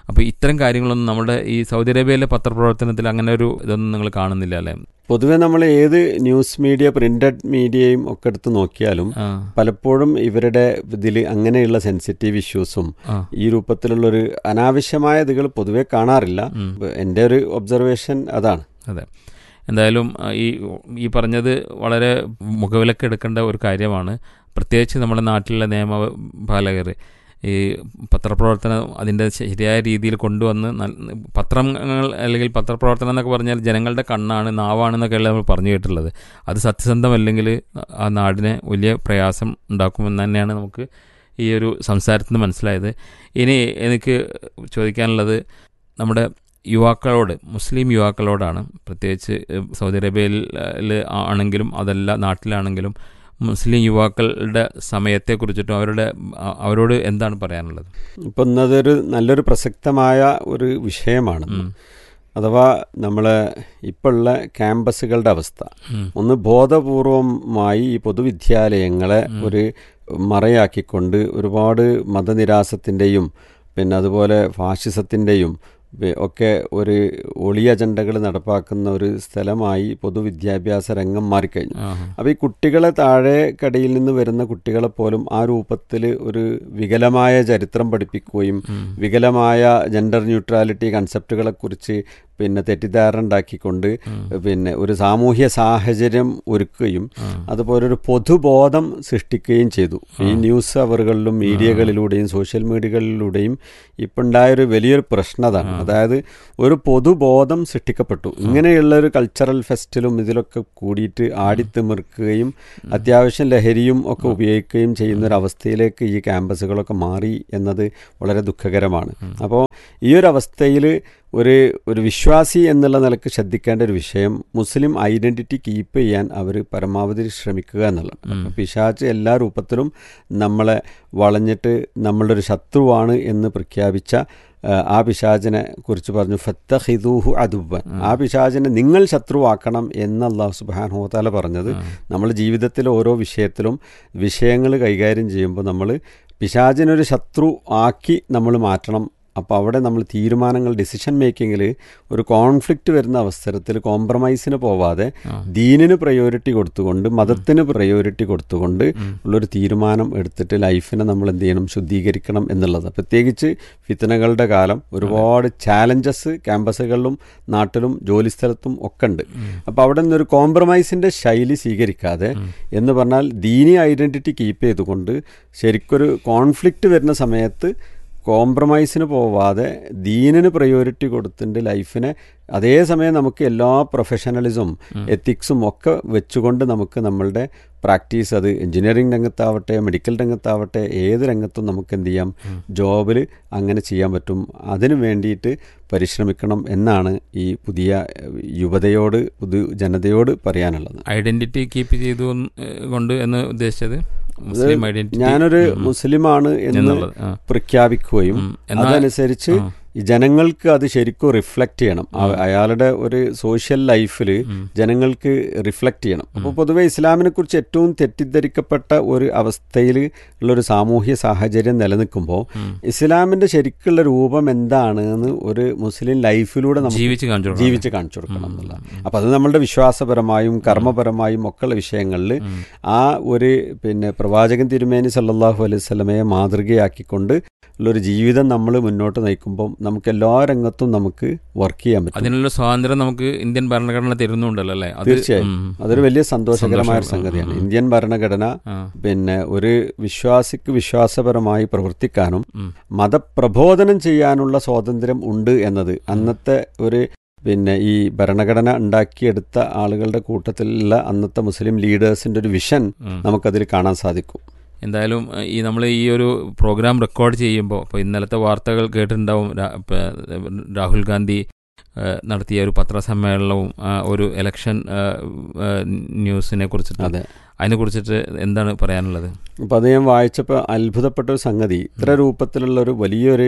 അപ്പോൾ ഇത്തരം കാര്യങ്ങളൊന്നും നമ്മുടെ ഈ സൗദി അറേബ്യയിലെ പത്രപ്രവർത്തനത്തിൽ അങ്ങനെ ഒരു ഇതൊന്നും നിങ്ങൾ കാണുന്നില്ല അല്ലേ പൊതുവെ നമ്മൾ ഏത് ന്യൂസ് മീഡിയ പ്രിന്റഡ് മീഡിയയും ഒക്കെ എടുത്ത് നോക്കിയാലും ആ പലപ്പോഴും ഇവരുടെ ഇതിൽ അങ്ങനെയുള്ള സെൻസിറ്റീവ് ഇഷ്യൂസും ആ ഈ രൂപത്തിലുള്ളൊരു അനാവശ്യമായ ഇതുകൾ പൊതുവെ കാണാറില്ല ഉം. എൻ്റെ ഒരു ഒബ്സർവേഷൻ അതാണ് അതെ എന്തായാലും ആ, ഈ ഈ പറഞ്ഞത് വളരെ മുഖവിലക്കെടുക്കേണ്ട ഒരു കാര്യമാണ് പ്രത്യേകിച്ച് നമ്മുടെ നാട്ടിലെ നിയമപാലകർ ഈ പത്രപ്രവർത്തനം അതിൻ്റെ ശരിയായ രീതിയിൽ കൊണ്ടുവന്ന് നൽ- പത്രങ്ങൾ അല്ലെങ്കിൽ പത്രപ്രവർത്തനം എന്നൊക്കെ പറഞ്ഞാൽ ജനങ്ങളുടെ കണ്ണാണ് നാവാണെന്നൊക്കെയല്ല നമ്മൾ പറഞ്ഞു കേട്ടിട്ടുള്ളത് അത് സത്യസന്ധമല്ലെങ്കിൽ ആ നാടിനെ വലിയ പ്രയാസം ഉണ്ടാക്കുമെന്ന് തന്നെയാണ് നമുക്ക് ഈ ഒരു സംസാരത്തിൽ നിന്ന് മനസ്സിലായത് ഇനി എനിക്ക് ചോദിക്കാനുള്ളത് നമ്മുടെ യുവാക്കളോട് മുസ്ലിം യുവാക്കളോടാണ് പ്രത്യേകിച്ച് ഏഹ്, സൗദി അറേബ്യയിൽ ഏഹ്, ആണെങ്കിലും അതല്ല നാട്ടിലാണെങ്കിലും മുസ്ലിം യുവാക്കളുടെ സമയത്തെക്കുറിച്ചിട്ടും അവരുടെ അ- അവരോട് എന്താണ് പറയാനുള്ളത് ഇപ്പം ഇന്നതൊരു നല്ലൊരു പ്രസക്തമായ ഒരു വിഷയമാണ് ഉം. അഥവാ നമ്മളെ ഇപ്പോഴുള്ള ക്യാമ്പസുകളുടെ അവസ്ഥ ഉം. ഒന്ന് ബോധപൂർവമായി ഈ പൊതുവിദ്യാലയങ്ങളെ ഒരു മറയാക്കിക്കൊണ്ട് ഒരുപാട് മതനിരാസത്തിൻ്റെയും പിന്നെ അതുപോലെ ഫാഷിസത്തിൻ്റെയും വെ- ഒക്കെ ഒരു ഒളി അജണ്ടകൾ നടപ്പാക്കുന്ന ഒരു സ്ഥലമായി പൊതുവിദ്യാഭ്യാസ രംഗം മാറിക്കഴിഞ്ഞു ആഹാ. അപ്പോൾ ഈ കുട്ടികളെ താഴെ കടയിൽ നിന്ന് വരുന്ന കുട്ടികളെ പോലും ആ രൂപത്തിൽ ഒരു വികലമായ ചരിത്രം പഠിപ്പിക്കുകയും വികലമായ ജെൻഡർ ന്യൂട്രാലിറ്റി കൺസെപ്റ്റുകളെ കുറിച്ച് പിന്നെ തെറ്റിദ്ധാരണ ഉണ്ടാക്കിക്കൊണ്ട് പിന്നെ ഒരു സാമൂഹ്യ സാഹചര്യം ഒരുക്കുകയും അതുപോലെ ഒരു പൊതുബോധം സൃഷ്ടിക്കുകയും ചെയ്തു ഈ ന്യൂസ് അവറുകളിലും മീഡിയകളിലൂടെയും സോഷ്യൽ മീഡിയകളിലൂടെയും ഇപ്പം ഉണ്ടായൊരു വലിയൊരു പ്രശ്നതാണ് അതായത് ഒരു പൊതുബോധം സൃഷ്ടിക്കപ്പെട്ടു ഇങ്ങനെയുള്ള ഒരു കൾച്ചറൽ ഫെസ്റ്റിലും ഇതിലൊക്കെ കൂടിയിട്ട് ആടിത്തിമിർക്കുകയും അത്യാവശ്യം ലഹരിയും ഒക്കെ ഉപയോഗിക്കുകയും ചെയ്യുന്ന ഒരു അവസ്ഥയിലേക്ക് ഈ ക്യാമ്പസുകളൊക്കെ മാറി എന്നത് വളരെ ദുഃഖകരമാണ് അപ്പോൾ ഈ ഒരു അവസ്ഥയിൽ ഒരു ഒരു വിശ്വാസി എന്നുള്ള നിലക്ക് ശ്രദ്ധിക്കേണ്ട ഒരു വിഷയം മുസ്ലിം ഐഡന്റിറ്റി കീപ്പ് ചെയ്യാൻ അവർ പരമാവധി ശ്രമിക്കുക എന്നുള്ളതാണ് അപ്പോൾ പിശാച്ച് എല്ലാ രൂപത്തിലും നമ്മളെ വളഞ്ഞിട്ട് നമ്മളുടെ ഒരു ശത്രുവാണ് എന്ന് പ്രഖ്യാപിച്ച ആ, ആ പിശാചിനെ കുറിച്ച് പറഞ്ഞു ഫത്തഹിദൂഹു അതുബൻ ആ പിശാചിനെ നിങ്ങൾ ശത്രുവാക്കണം എന്ന് അള്ളാഹു സുബാൻ ഹോത്താല പറഞ്ഞത് നമ്മൾ ജീവിതത്തിലെ ഓരോ വിഷയത്തിലും വിഷയങ്ങൾ കൈകാര്യം ചെയ്യുമ്പോൾ നമ്മൾ പിശാചിനൊരു ശത്രു ആക്കി നമ്മൾ മാറ്റണം അപ്പോൾ അവിടെ നമ്മൾ തീരുമാനങ്ങൾ ഡിസിഷൻ മേക്കിങ്ങിൽ ഒരു കോൺഫ്ലിക്റ്റ് വരുന്ന അവസരത്തിൽ കോംപ്രമൈസിന് പോവാതെ ദീനിന് പ്രയോറിറ്റി കൊടുത്തുകൊണ്ട് മതത്തിന് പ്രയോറിറ്റി കൊടുത്തുകൊണ്ട് ഉള്ളൊരു തീരുമാനം എടുത്തിട്ട് ലൈഫിനെ നമ്മൾ എന്ത് ചെയ്യണം ശുദ്ധീകരിക്കണം എന്നുള്ളത് പ്രത്യേകിച്ച് ഫിത്തനകളുടെ കാലം ഒരുപാട് ചാലഞ്ചസ് ക്യാമ്പസുകളിലും നാട്ടിലും ജോലിസ്ഥലത്തും ഒക്കെ ഉണ്ട് അപ്പോൾ അവിടെ നിന്നൊരു കോംപ്രമൈസിൻ്റെ ശൈലി സ്വീകരിക്കാതെ എന്ന് പറഞ്ഞാൽ ദീനി ഐഡൻറ്റിറ്റി കീപ്പ് ചെയ്തുകൊണ്ട് ശരിക്കൊരു കോൺഫ്ലിക്റ്റ് വരുന്ന സമയത്ത് കോംപ്രമൈസിന് പോവാതെ ദീനിന് പ്രയോറിറ്റി കൊടുത്തിട്ട് ലൈഫിനെ അതേസമയം നമുക്ക് എല്ലാ പ്രൊഫഷണലിസും എത്തിക്സും ഒക്കെ വെച്ചുകൊണ്ട് നമുക്ക് നമ്മളുടെ പ്രാക്ടീസ് അത് എഞ്ചിനീയറിംഗ് രംഗത്താവട്ടെ മെഡിക്കൽ രംഗത്താവട്ടെ ഏത് രംഗത്തും നമുക്ക് എന്ത് ചെയ്യാം ജോബിൽ അങ്ങനെ ചെയ്യാൻ പറ്റും അതിനു വേണ്ടിയിട്ട് പരിശ്രമിക്കണം എന്നാണ് ഈ പുതിയ ഏഹ്, യുവതയോട് പുതു ജനതയോട് പറയാനുള്ളത് ഐഡന്റിറ്റി കീപ്പ് ചെയ്തു എന്ന്, ഏഹ്, കൊണ്ട് എന്ന് ഉദ്ദേശിച്ചത് മുസ്ലിം ഐഡന്റിറ്റി ഞാനൊരു മുസ്ലിമാണ് എന്ന് എന്നുള്ളത്, ആ. പ്രഖ്യാപിക്കുകയും ഉം. എന്നാൽ- അതനുസരിച്ച് ആ. ഈ ജനങ്ങൾക്ക് അത് ശരിക്കും റിഫ്ലക്റ്റ് ചെയ്യണം ആ- അയാളുടെ ഒരു സോഷ്യൽ ലൈഫിൽ ജനങ്ങൾക്ക് റിഫ്ലക്റ്റ് ചെയ്യണം അപ്പോൾ പൊതുവെ ഇസ്ലാമിനെ കുറിച്ച് ഏറ്റവും തെറ്റിദ്ധരിക്കപ്പെട്ട ഒരു അവസ്ഥയിൽ ഉള്ളൊരു സാമൂഹ്യ സാഹചര്യം നിലനിൽക്കുമ്പോൾ ഇസ്ലാമിന്റെ ശരിക്കുള്ള രൂപം എന്താണ് എന്ന് ഒരു മുസ്ലിം ലൈഫിലൂടെ നമുക്ക് ജീവിച്ച് കാണിച്ചു കൊടുക്കണം. ജീവിച്ച് കാണിച്ചു കൊടുക്കണം എന്നുള്ള അപ്പം അത് നമ്മളുടെ വിശ്വാസപരമായും കർമ്മപരമായും ഒക്കെയുള്ള വിഷയങ്ങളിൽ ആ ഒരു പിന്നെ പ്രവാചകൻ തിരുമേനി സല്ലല്ലാഹു അലൈഹി സ്വലമയെ മാതൃകയാക്കിക്കൊണ്ട് ഉള്ളൊരു ജീവിതം നമ്മൾ മുന്നോട്ട് നയിക്കുമ്പോൾ നമുക്ക് എല്ലാ രംഗത്തും നമുക്ക് വർക്ക് ചെയ്യാൻ പറ്റും അതിനുള്ള സ്വാതന്ത്ര്യം നമുക്ക് ഇന്ത്യൻ ഭരണഘടന തരുന്നുണ്ടല്ലോ അല്ലേ അത് തീർച്ചയായും ഉം. അതൊരു വലിയ സന്തോഷകരമായ ഒരു സന്തോഷം. സംഗതിയാണ് ഉം. ഇന്ത്യൻ ഭരണഘടന ആ. പിന്നെ ഒരു വിശ്വാസിക്ക് വിശ്വാസപരമായി പ്രവർത്തിക്കാനും ഉം. മതപ്രബോധനം ചെയ്യാനുള്ള സ്വാതന്ത്ര്യം ഉണ്ട് എന്നത് അന്നത്തെ ഒരു പിന്നെ ഈ ഭരണഘടന ഉണ്ടാക്കിയെടുത്ത ആളുകളുടെ കൂട്ടത്തിലുള്ള അന്നത്തെ മുസ്ലിം ലീഡേഴ്സിന്റെ ഒരു വിഷൻ ഉം. നമുക്കതിൽ കാണാൻ സാധിക്കും എന്തായാലും ഏഹ്, ഈ നമ്മൾ ഈ ഒരു പ്രോഗ്രാം റെക്കോർഡ് ചെയ്യുമ്പോൾ ഇപ്പോൾ ഇന്നലത്തെ വാർത്തകൾ കേട്ടിട്ടുണ്ടാവും രാ- ഇപ്പൊ, ഏഹ്, രാഹുൽ ഗാന്ധി ഏഹ്, നടത്തിയ ഒരു പത്രസമ്മേളനവും ആ, ഒരു ഇലക്ഷൻ ഏഹ്, ഏഹ്, ന്യൂസിനെ കുറിച്ചിട്ട് അതെ അതിനെ കുറിച്ചിട്ട് എന്താണ് പറയാനുള്ളത് അപ്പം അത് ഞാൻ വായിച്ചപ്പോൾ അത്ഭുതപ്പെട്ട ഒരു സംഗതി ഇത്ര രൂപത്തിലുള്ള ഒരു വലിയൊരു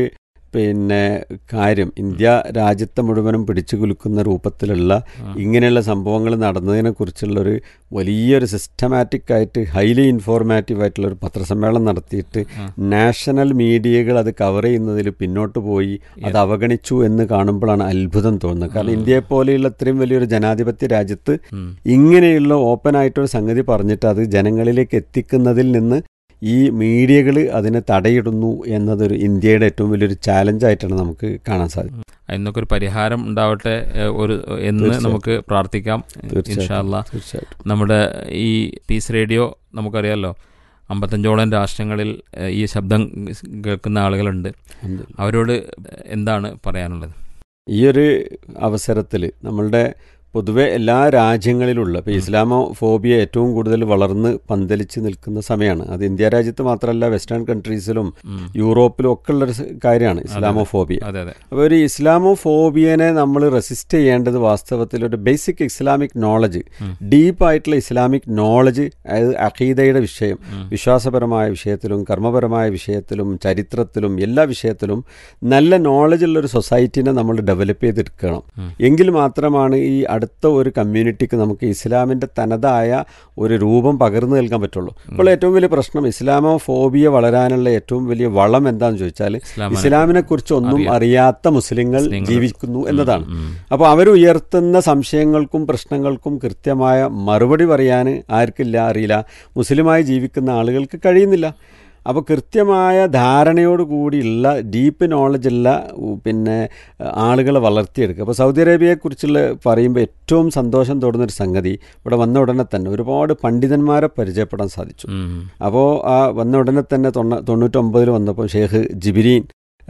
പിന്നെ കാര്യം ഇന്ത്യ രാജ്യത്തെ മുഴുവനും പിടിച്ചു കുലുക്കുന്ന രൂപത്തിലുള്ള ഇങ്ങനെയുള്ള സംഭവങ്ങൾ നടന്നതിനെ കുറിച്ചുള്ള ഒരു വലിയൊരു സിസ്റ്റമാറ്റിക് ആയിട്ട് ഹൈലി ഇൻഫോർമാറ്റീവ് ആയിട്ടുള്ള ഒരു പത്രസമ്മേളനം നടത്തിയിട്ട് നാഷണൽ മീഡിയകൾ അത് കവർ ചെയ്യുന്നതിൽ പിന്നോട്ട് പോയി അത് അവഗണിച്ചു എന്ന് കാണുമ്പോഴാണ് അത്ഭുതം തോന്നുന്നത് കാരണം ഇന്ത്യയെ പോലെയുള്ള ഇത്രയും വലിയൊരു ജനാധിപത്യ രാജ്യത്ത് ഇങ്ങനെയുള്ള ഓപ്പൺ ആയിട്ടൊരു സംഗതി പറഞ്ഞിട്ട് അത് ജനങ്ങളിലേക്ക് എത്തിക്കുന്നതിൽ നിന്ന് ഈ മീഡിയകൾ അതിനെ തടയിടുന്നു എന്നതൊരു ഇന്ത്യയുടെ ഏറ്റവും വലിയൊരു ചാലഞ്ചായിട്ടാണ് നമുക്ക് കാണാൻ സാധിക്കും അതിനൊക്കെ ഒരു പരിഹാരം ഉണ്ടാവട്ടെ ഏഹ്, ഒരു എന്ന് തീർച്ചയായും. നമുക്ക് പ്രാർത്ഥിക്കാം ഇൻഷാല്ല തീർച്ചയായിട്ടും നമ്മുടെ ഈ പീസ് റേഡിയോ നമുക്കറിയാലോ അമ്പത്തഞ്ചോളം രാഷ്ട്രങ്ങളിൽ ഏഹ്, ഈ ശബ്ദം കേൾക്കുന്ന ആളുകളുണ്ട് അൽഹംദുലില്ലാ. അവരോട് എന്താണ് പറയാനുള്ളത് ഈ ഒരു അവസരത്തിൽ നമ്മളുടെ പൊതുവെ എല്ലാ രാജ്യങ്ങളിലുള്ള ഇപ്പോൾ ഇസ്ലാമോ ഫോബിയ ഏറ്റവും കൂടുതൽ വളർന്ന് പന്തലിച്ച് നിൽക്കുന്ന സമയമാണ് അത് ഇന്ത്യ രാജ്യത്ത് മാത്രമല്ല വെസ്റ്റേൺ കൺട്രീസിലും ഉം. യൂറോപ്പിലും ഒക്കെ ഉള്ളൊരു സ- കാര്യമാണ് ഇസ്ലാമോ ഫോബിയ അതെ അതെ അപ്പോൾ ഒരു ഇസ്ലാമോ ഫോബിയനെ നമ്മൾ റെസിസ്റ്റ് ചെയ്യേണ്ടത് വാസ്തവത്തിൽ ഒരു ബേസിക് ഇസ്ലാമിക് നോളജ് ഡീപ്പായിട്ടുള്ള ഇസ്ലാമിക് നോളജ് അതായത് അഖീദയുടെ വിഷയം വിശ്വാസപരമായ വിഷയത്തിലും കർമ്മപരമായ വിഷയത്തിലും ചരിത്രത്തിലും എല്ലാ വിഷയത്തിലും നല്ല നോളജ് ഉള്ള ഒരു സൊസൈറ്റിനെ നമ്മൾ ഡെവലപ്പ് ചെയ്തെടുക്കണം എങ്കിൽ മാത്രമാണ് ഈ അടുത്ത ഒരു കമ്മ്യൂണിറ്റിക്ക് നമുക്ക് ഇസ്ലാമിൻ്റെ തനതായ ഒരു രൂപം പകർന്നു നൽകാൻ പറ്റുള്ളൂ ഇപ്പോൾ ഏറ്റവും വലിയ പ്രശ്നം ഇസ്ലാമോ ഫോബിയ വളരാനുള്ള ഏറ്റവും വലിയ വളം എന്താണെന്ന് ചോദിച്ചാൽ ഇസ്ലാമിനെ ഇസ്ലാമിനെ കുറിച്ച് ഒന്നും അറിയാം. അറിയാത്ത മുസ്ലിങ്ങൾ മുസ്ലിങ്ങൾ. ജീവിക്കുന്നു എന്നതാണ് ഉം. അപ്പോൾ അവർ ഉയർത്തുന്ന സംശയങ്ങൾക്കും പ്രശ്നങ്ങൾക്കും കൃത്യമായ മറുപടി പറയാൻ ആർക്കില്ല അറിയില്ല മുസ്ലിമായി ജീവിക്കുന്ന ആളുകൾക്ക് കഴിയുന്നില്ല അപ്പോൾ കൃത്യമായ ധാരണയോടുകൂടിയുള്ള ഡീപ്പ് നോളജുള്ള ഉ, പിന്നെ ആളുകളെ വളർത്തിയെടുക്കുക അപ്പോൾ സൗദി അറേബ്യയെക്കുറിച്ചുള്ള പറയുമ്പോൾ ഏറ്റവും സന്തോഷം തോന്നുന്നൊരു സംഗതി ഇവിടെ വന്ന ഉടനെ തന്നെ ഒരുപാട് പണ്ഡിതന്മാരെ പരിചയപ്പെടാൻ സാധിച്ചു ഉം. അപ്പോൾ ആ വന്ന ഉടനെ തന്നെ തൊണ്ണ തൊണ്ണൂറ്റൊമ്പതിൽ വന്നപ്പോൾ ഷേഖ് ജിബിരീൻ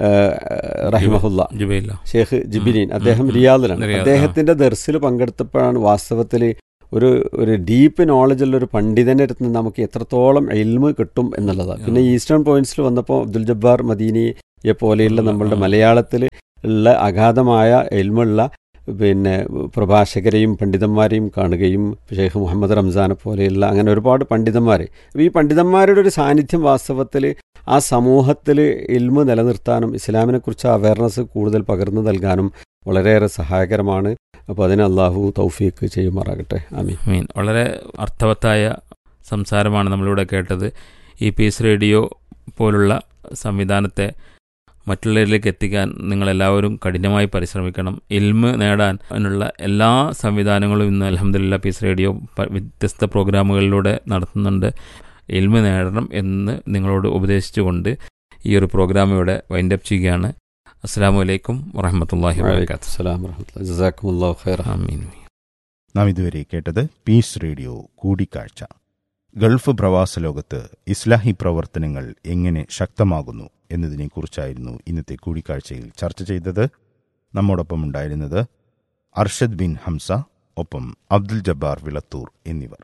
റഹിമഹുല്ല ജുബൈല ഷേഖ് ജിബിരീൻ ഉം, അദ്ദേഹം ഉം, റിയാദിലാണ് റിയാദ്, അദ്ദേഹത്തിന്റെ ദർസിൽ പങ്കെടുത്തപ്പോഴാണ് വാസ്തവത്തിൽ ഒരു ഒരു ഡീപ്പ് നോളജുള്ള ഒരു പണ്ഡിതന്റെ അടുത്ത് നിന്ന് നമുക്ക് എത്രത്തോളം എൽമ് കിട്ടും എന്നുള്ളതാണ് പിന്നെ ഈസ്റ്റേൺ പോയിന്റ്സിൽ വന്നപ്പോൾ അബ്ദുൽ ജബ്ബാർ മദീനിയെ പോലെയുള്ള നമ്മളുടെ മലയാളത്തിൽ ഉള്ള അഗാധമായ എൽമുള്ള പിന്നെ പ്രഭാഷകരെയും പണ്ഡിതന്മാരെയും കാണുകയും ഷെയ്ഖ് മുഹമ്മദ് റംസാനെ പോലെയുള്ള അങ്ങനെ ഒരുപാട് പണ്ഡിതന്മാരെ അപ്പോൾ ഈ പണ്ഡിതന്മാരുടെ ഒരു സാന്നിധ്യം വാസ്തവത്തിൽ ആ സമൂഹത്തിൽ ഇൽമ് നിലനിർത്താനും ഇസ്ലാമിനെക്കുറിച്ച് അവയർനെസ് കൂടുതൽ പകർന്നു നൽകാനും വളരെയേറെ സഹായകരമാണ് അപ്പോൾ അതിന് അള്ളാഹു തൗഫീക്ക് ചെയ്യുമാറാകട്ടെ ആമീൻ മീൻ വളരെ അർത്ഥവത്തായ സംസാരമാണ് നമ്മളിവിടെ കേട്ടത് ഈ പീസ് റേഡിയോ പോലുള്ള സംവിധാനത്തെ മറ്റുള്ളവരിലേക്ക് എത്തിക്കാൻ നിങ്ങളെല്ലാവരും കഠിനമായി പരിശ്രമിക്കണം ഇൽമ് നേടാൻ അതിനുള്ള എല്ലാ സംവിധാനങ്ങളും ഇന്ന് അലഹമില്ല പീസ് റേഡിയോ പ- വ്യത്യസ്ത പ്രോഗ്രാമുകളിലൂടെ നടത്തുന്നുണ്ട് ഇൽമ് നേടണം എന്ന് നിങ്ങളോട് ഉപദേശിച്ചുകൊണ്ട് ഈ ഒരു പ്രോഗ്രാം ഇവിടെ വൈൻഡപ്പ് ചെയ്യുകയാണ് അസ്സാം വലൈക്കും വറഹമത്തല്ലാഹി വാബർക്കാത്തു അസ്സലാമു വറഹ്മത്തുള്ളാഹി. ജസാക്കുമുല്ലാഹു ഖൈറ ആമീൻ നാം ഇതുവരെ കേട്ടത് പീസ് റേഡിയോ കൂടിക്കാഴ്ച ഗൾഫ് പ്രവാസ ലോകത്ത് ഇസ്ലാഹി പ്രവർത്തനങ്ങൾ എങ്ങനെ ശക്തമാകുന്നു എന്നതിനെക്കുറിച്ചായിരുന്നു ഇന്നത്തെ കൂടിക്കാഴ്ചയിൽ ചർച്ച ചെയ്തത് നമ്മോടൊപ്പം ഉണ്ടായിരുന്നത് അർഷദ് ബിൻ ഹംസ ഒപ്പം അബ്ദുൽ ജബ്ബാർ വിളത്തൂർ എന്നിവർ